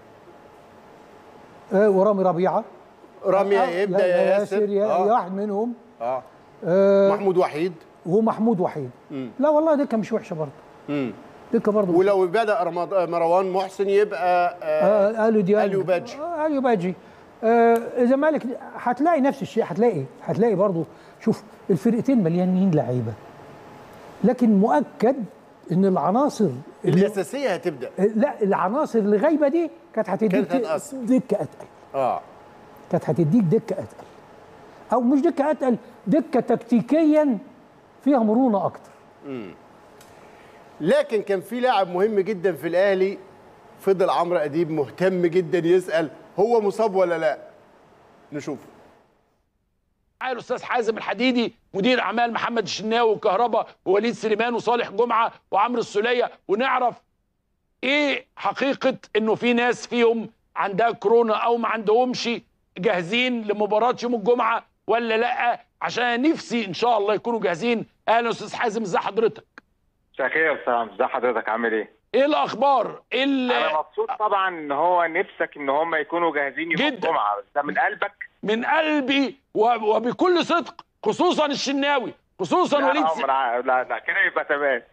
آه، ورامي ربيعه رامي آه، يبدا يا يا ياسر يا, آه. يا واحد منهم اه آه، محمود وحيد ومحمود وحيد مم. لا والله دكه مش وحشه برضه مم. دكه برضه ولو بدا رمض- مروان محسن يبقى آه آه اليو ديانج اليو باجي آه اليو باجي آه الزمالك هتلاقي نفس الشيء هتلاقي هتلاقي برضه شوف الفرقتين مليانين لعيبه لكن مؤكد ان العناصر اللي الاساسيه هتبدا لا العناصر اللي غايبه دي كانت هتديك كانت هتأثر. دكه اتقل اه كانت هتديك دكه اتقل او مش دكه اتقل دكه تكتيكيا فيها مرونه اكتر مم. لكن كان في لاعب مهم جدا في الاهلي فضل عمرو اديب مهتم جدا يسال هو مصاب ولا لا نشوف معايا الاستاذ حازم الحديدي مدير اعمال محمد الشناوي وكهربا ووليد سليمان وصالح جمعه وعمرو السوليه ونعرف ايه حقيقه انه في ناس فيهم عندها كورونا او ما عندهمش جاهزين لمباراه يوم الجمعه ولا لا عشان نفسي ان شاء الله يكونوا جاهزين اهلا استاذ حازم ازي حضرتك مساء الخير يا استاذ ازي حضرتك عامل ايه؟ ايه الاخبار ايه ال- انا مبسوط طبعا ان هو نفسك ان هم يكونوا جاهزين يوم جداً. الجمعه بس ده من قلبك من قلبي و- وبكل صدق خصوصا الشناوي خصوصا لا وليد لا, س... لا, لا, لا كده يبقى تمام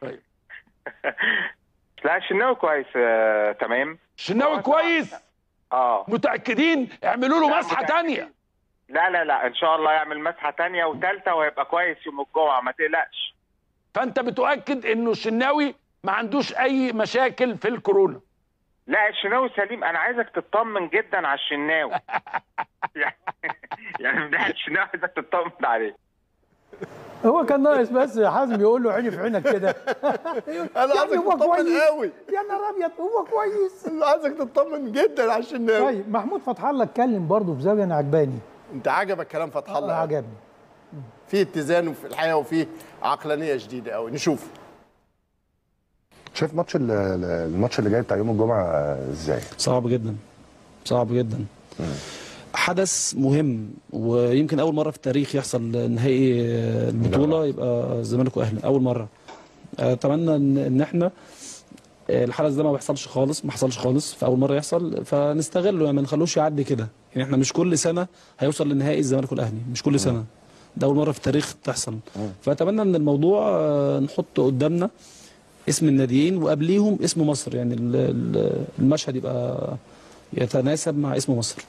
لا الشناوي كويس آه، تمام الشناوي كويس اه متاكدين اعملوا له لا، مسحه متأكدين. تانية لا لا لا ان شاء الله يعمل مسحه تانية وثالثه وهيبقى كويس يوم الجمعه ما تقلقش فانت بتؤكد انه الشناوي ما عندوش اي مشاكل في الكورونا لا الشناوي سليم انا عايزك تطمن جدا على الشناوي يعني يعني من ناحيه الشناوي عايزك تطمن عليه هو كان ناقص بس يا حازم يقول له عيني في عينك كده انا يعني عايزك هو تطمن كويس. قوي يا نهار ابيض هو كويس انا عايزك تطمن جدا على الشناوي طيب محمود فتح الله اتكلم برضه في زاويه انا عجباني انت عجبك كلام فتح الله آه، قوي. عجبني في اتزان في الحياه وفي عقلانيه شديده قوي نشوف شايف ماتش ال- ال- الماتش اللي جاي بتاع يوم الجمعه ازاي؟ صعب جدا صعب جدا حدث مهم ويمكن اول مره في التاريخ يحصل نهائي البطوله يبقى الزمالك واهلي اول مره اتمنى ان إن احنا الحدث ده ما بيحصلش خالص ما حصلش خالص فاول مره يحصل فنستغله يعني ما نخلوش يعدي كده يعني احنا مش كل سنه هيوصل لنهائي الزمالك والاهلي مش كل سنه ده اول مره في التاريخ تحصل فاتمنى ان الموضوع آه، نحط قدامنا اسم الناديين وقبليهم اسم مصر يعني ال- ال- المشهد يبقى يتناسب مع اسم مصر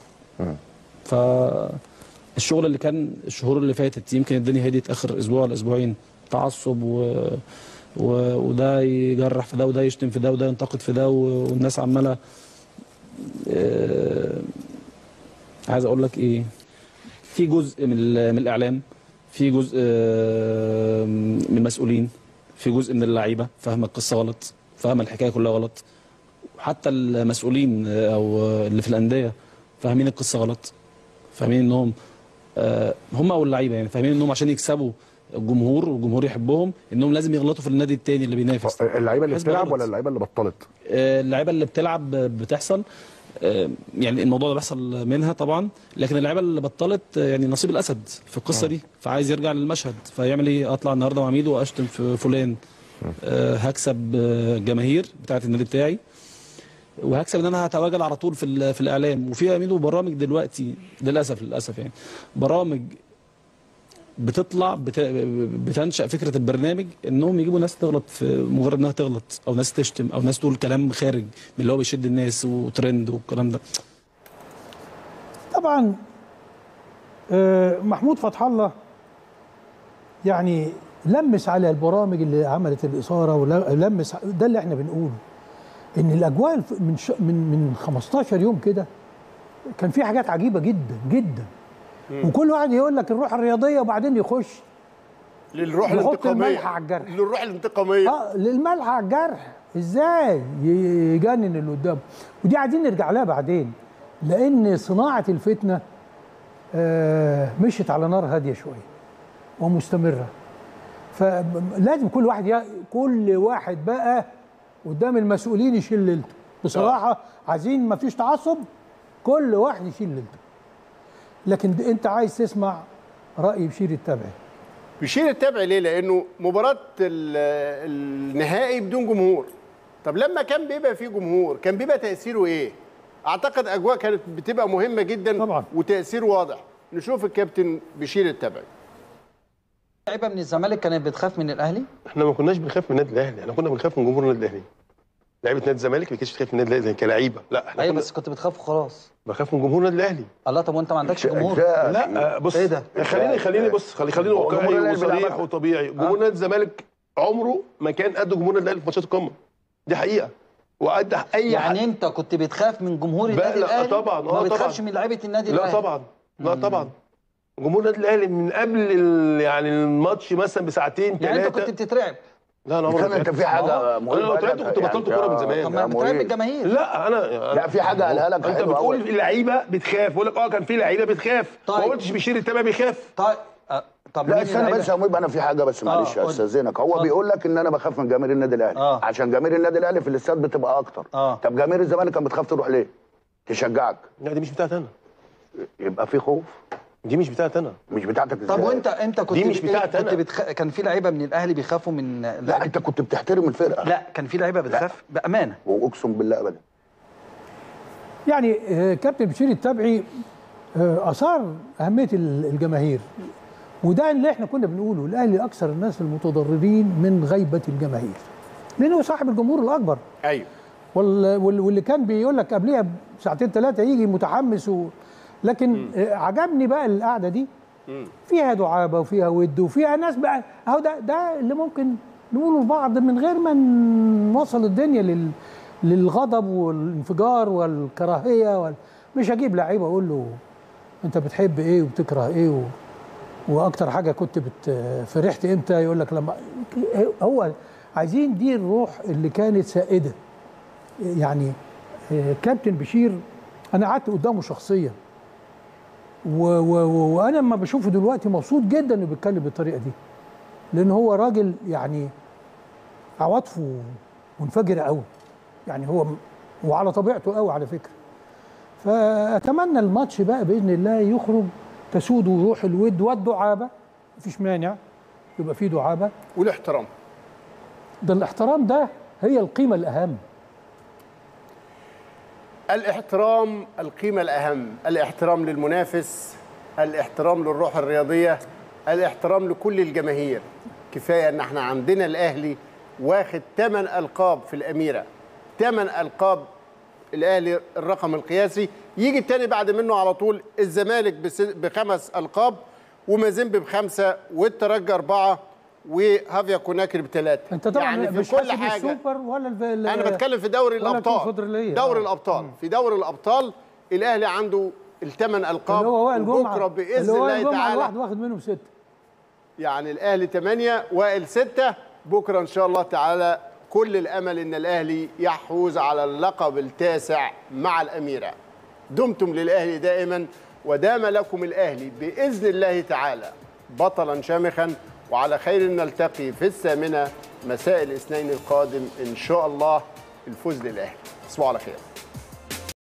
فالشغل اللي كان الشهور اللي فاتت يمكن الدنيا هديت اخر اسبوع ولا اسبوعين تعصب و... و... وده يجرح في ده وده يشتم في ده وده ينتقد في ده و... والناس عماله آه، عايز اقول لك ايه في جزء من, ال... من الاعلام في جزء آه، من المسؤولين في جزء من اللعيبه فاهمه القصه غلط فاهمه الحكايه كلها غلط حتى المسؤولين آه، او آه، اللي في الانديه فاهمين القصه غلط فاهمين انهم آه، هم او اللعيبه يعني فاهمين انهم عشان يكسبوا الجمهور والجمهور يحبهم انهم لازم يغلطوا في النادي التاني اللي بينافس اللعيبه اللي حزب بتلعب غلط. ولا اللعيبه اللي بطلت؟ آه، اللعيبه اللي بتلعب بتحصل آه، يعني الموضوع ده بيحصل منها طبعا لكن اللعيبه اللي بطلت آه، يعني نصيب الاسد في القصه دي فعايز يرجع للمشهد فيعمل ايه اطلع النهارده مع ميدو واشتم في فلان آه، هكسب آه، الجماهير بتاعه النادي بتاعي وهكسب ان انا هتواجد على طول في ال- في الاعلام وفي ميدو برامج دلوقتي للاسف للاسف يعني برامج بتطلع بت... بتنشا فكره البرنامج انهم يجيبوا ناس تغلط في مجرد انها تغلط او ناس تشتم او ناس تقول كلام خارج من اللي هو بيشد الناس وترند والكلام ده طبعا آه، محمود فتح الله يعني لمس على البرامج اللي عملت الاثاره ولمس ده اللي احنا بنقوله ان الاجواء الف- من ش... من من 15 يوم كده كان في حاجات عجيبه جدا جدا وكل واحد يقول لك الروح الرياضيه وبعدين يخش للروح يحط الانتقاميه الملح على الجرح للروح الانتقاميه اه للملح على الجرح ازاي ي- يجنن اللي قدامه ودي عايزين نرجع لها بعدين لان صناعه الفتنه آه مشت على نار هاديه شويه ومستمره فلازم كل واحد ي... كل واحد بقى قدام المسؤولين يشيل ليلته بصراحه عايزين ما فيش تعصب كل واحد يشيل ليلته لكن انت عايز تسمع راي بشير التبعي بيشير التابع ليه؟ لانه مباراه ال- النهائي بدون جمهور. طب لما كان بيبقى فيه جمهور كان بيبقى تاثيره ايه؟ اعتقد اجواء كانت بتبقى مهمه جدا طبعا وتاثير واضح. نشوف الكابتن بشير التبعي. لعيبه من الزمالك كانت بتخاف من الاهلي احنا ما كناش بنخاف من النادي الاهلي احنا كنا بنخاف من جمهور النادي الاهلي لعيبه نادي الزمالك ما كانتش بتخاف من النادي الاهلي كلعيبه لا احنا ايوه كنا بس كنت بتخاف وخلاص بخاف من جمهور النادي الاهلي الله طب وانت ما عندكش جمهور لا آه، بص ايه ده خليني خليني بص خلي خليني هو جمهور واقعي الأهلي وصريح بيلعب- وطبيعي جمهور نادي الزمالك عمره ما كان قد جمهور النادي الاهلي في ماتشات القمه دي حقيقه وقد اي يعني انت كنت بتخاف من جمهور بقى النادي لا، الاهلي طبعا ما اه بتخافش طبعا من لعيبه النادي لا الاهلي طبعا لا طبعا جمهور النادي الاهلي من قبل ال- يعني الماتش مثلا بساعتين ثلاثه يعني انت كنت بتترعب لا انا عمري كان ما انت تعبت. في حاجه انا مهمة لو لك تعبت كنت يعني بطلت كوره من زمان طب ما بتراقب الجماهير لا انا لا، في حاجة قالها لك انت حلوة بتقول أوي. اللعيبه بتخاف بقول لك اه كان في لعيبه بتخاف ما قلتش بشير التبع بيخاف طيب طب لا مين استنى اللعيبة؟ بس يا مهيب انا في حاجه بس معلش قول. استاذنك هو اتفضل. بيقول لك ان انا بخاف من جماهير النادي الاهلي آه. عشان جماهير النادي الاهلي في الاستاد بتبقى اكتر آه. طب جماهير الزمالك كانت بتخاف تروح ليه؟ تشجعك لا دي مش بتاعتي انا يبقى في خوف دي مش بتاعتي انا مش بتاعتك ازاي؟ طب وانت انت كنت دي مش بت- بتاعتي كنت أنا. بتخ... كان في لعيبه من الاهلي بيخافوا من لا انت كنت بتحترم الفرقه لا كان في لعيبه بتخاف بامانه واقسم بالله ابدا يعني آه، كابتن بشير التبعي آه، اثار اهميه ال- الجماهير وده اللي احنا كنا بنقوله الاهلي اكثر الناس المتضررين من غيبه الجماهير لانه هو صاحب الجمهور الاكبر ايوه وال- وال- واللي كان بيقول لك قبليها بساعتين ثلاثه يجي متحمس و... لكن آه، عجبني بقى القعده دي فيها دعابه وفيها ود وفيها ناس بقى اهو ده ده اللي ممكن نقوله لبعض من غير ما نوصل الدنيا لل للغضب والانفجار والكراهيه وال... مش هجيب لعيب اقول له انت بتحب ايه وبتكره ايه و... واكتر حاجه كنت بت... فرحت امتى يقول لك لما هو عايزين دي الروح اللي كانت سائده يعني آه، كابتن بشير انا قعدت قدامه شخصيا و و و وانا لما بشوفه دلوقتي مبسوط جدا انه بيتكلم بالطريقه دي لان هو راجل يعني عواطفه منفجره قوي يعني هو م- وعلى طبيعته قوي على فكره فاتمنى الماتش بقى باذن الله يخرج تسود وروح الود والدعابه مفيش مانع يبقى فيه دعابه والاحترام ده الاحترام ده هي القيمه الاهم الاحترام القيمة الأهم الاحترام للمنافس الاحترام للروح الرياضية الاحترام لكل الجماهير كفاية ان احنا عندنا الأهلي واخد 8 ألقاب في الأميرة 8 ألقاب الأهلي الرقم القياسي يجي التاني بعد منه على طول الزمالك بس- بخمس ألقاب ومازيمبي بخمسة والترجي أربعة وهافيا كوناكري بثلاثة انت طبعا يعني في مش كل حاسب حاجة السوبر ولا الف... ال- انا بتكلم في دوري ولا الابطال الكونفدرالية. دوري آه. الابطال في دوري الابطال الاهلي عنده الثمان القاب اللي هو وائل جمعه وبكره اللي باذن هو وائل الله جمعه تعالى الواحد واخد منهم سته يعني الاهلي 8 وائل 6 بكره ان شاء الله تعالى كل الامل ان الاهلي يحوز على اللقب التاسع مع الاميره دمتم للاهلي دائما ودام لكم الاهلي باذن الله تعالى بطلا شامخا وعلى خير نلتقي في الثامنه مساء الاثنين القادم ان شاء الله الفوز للاهلي تصبحوا على خير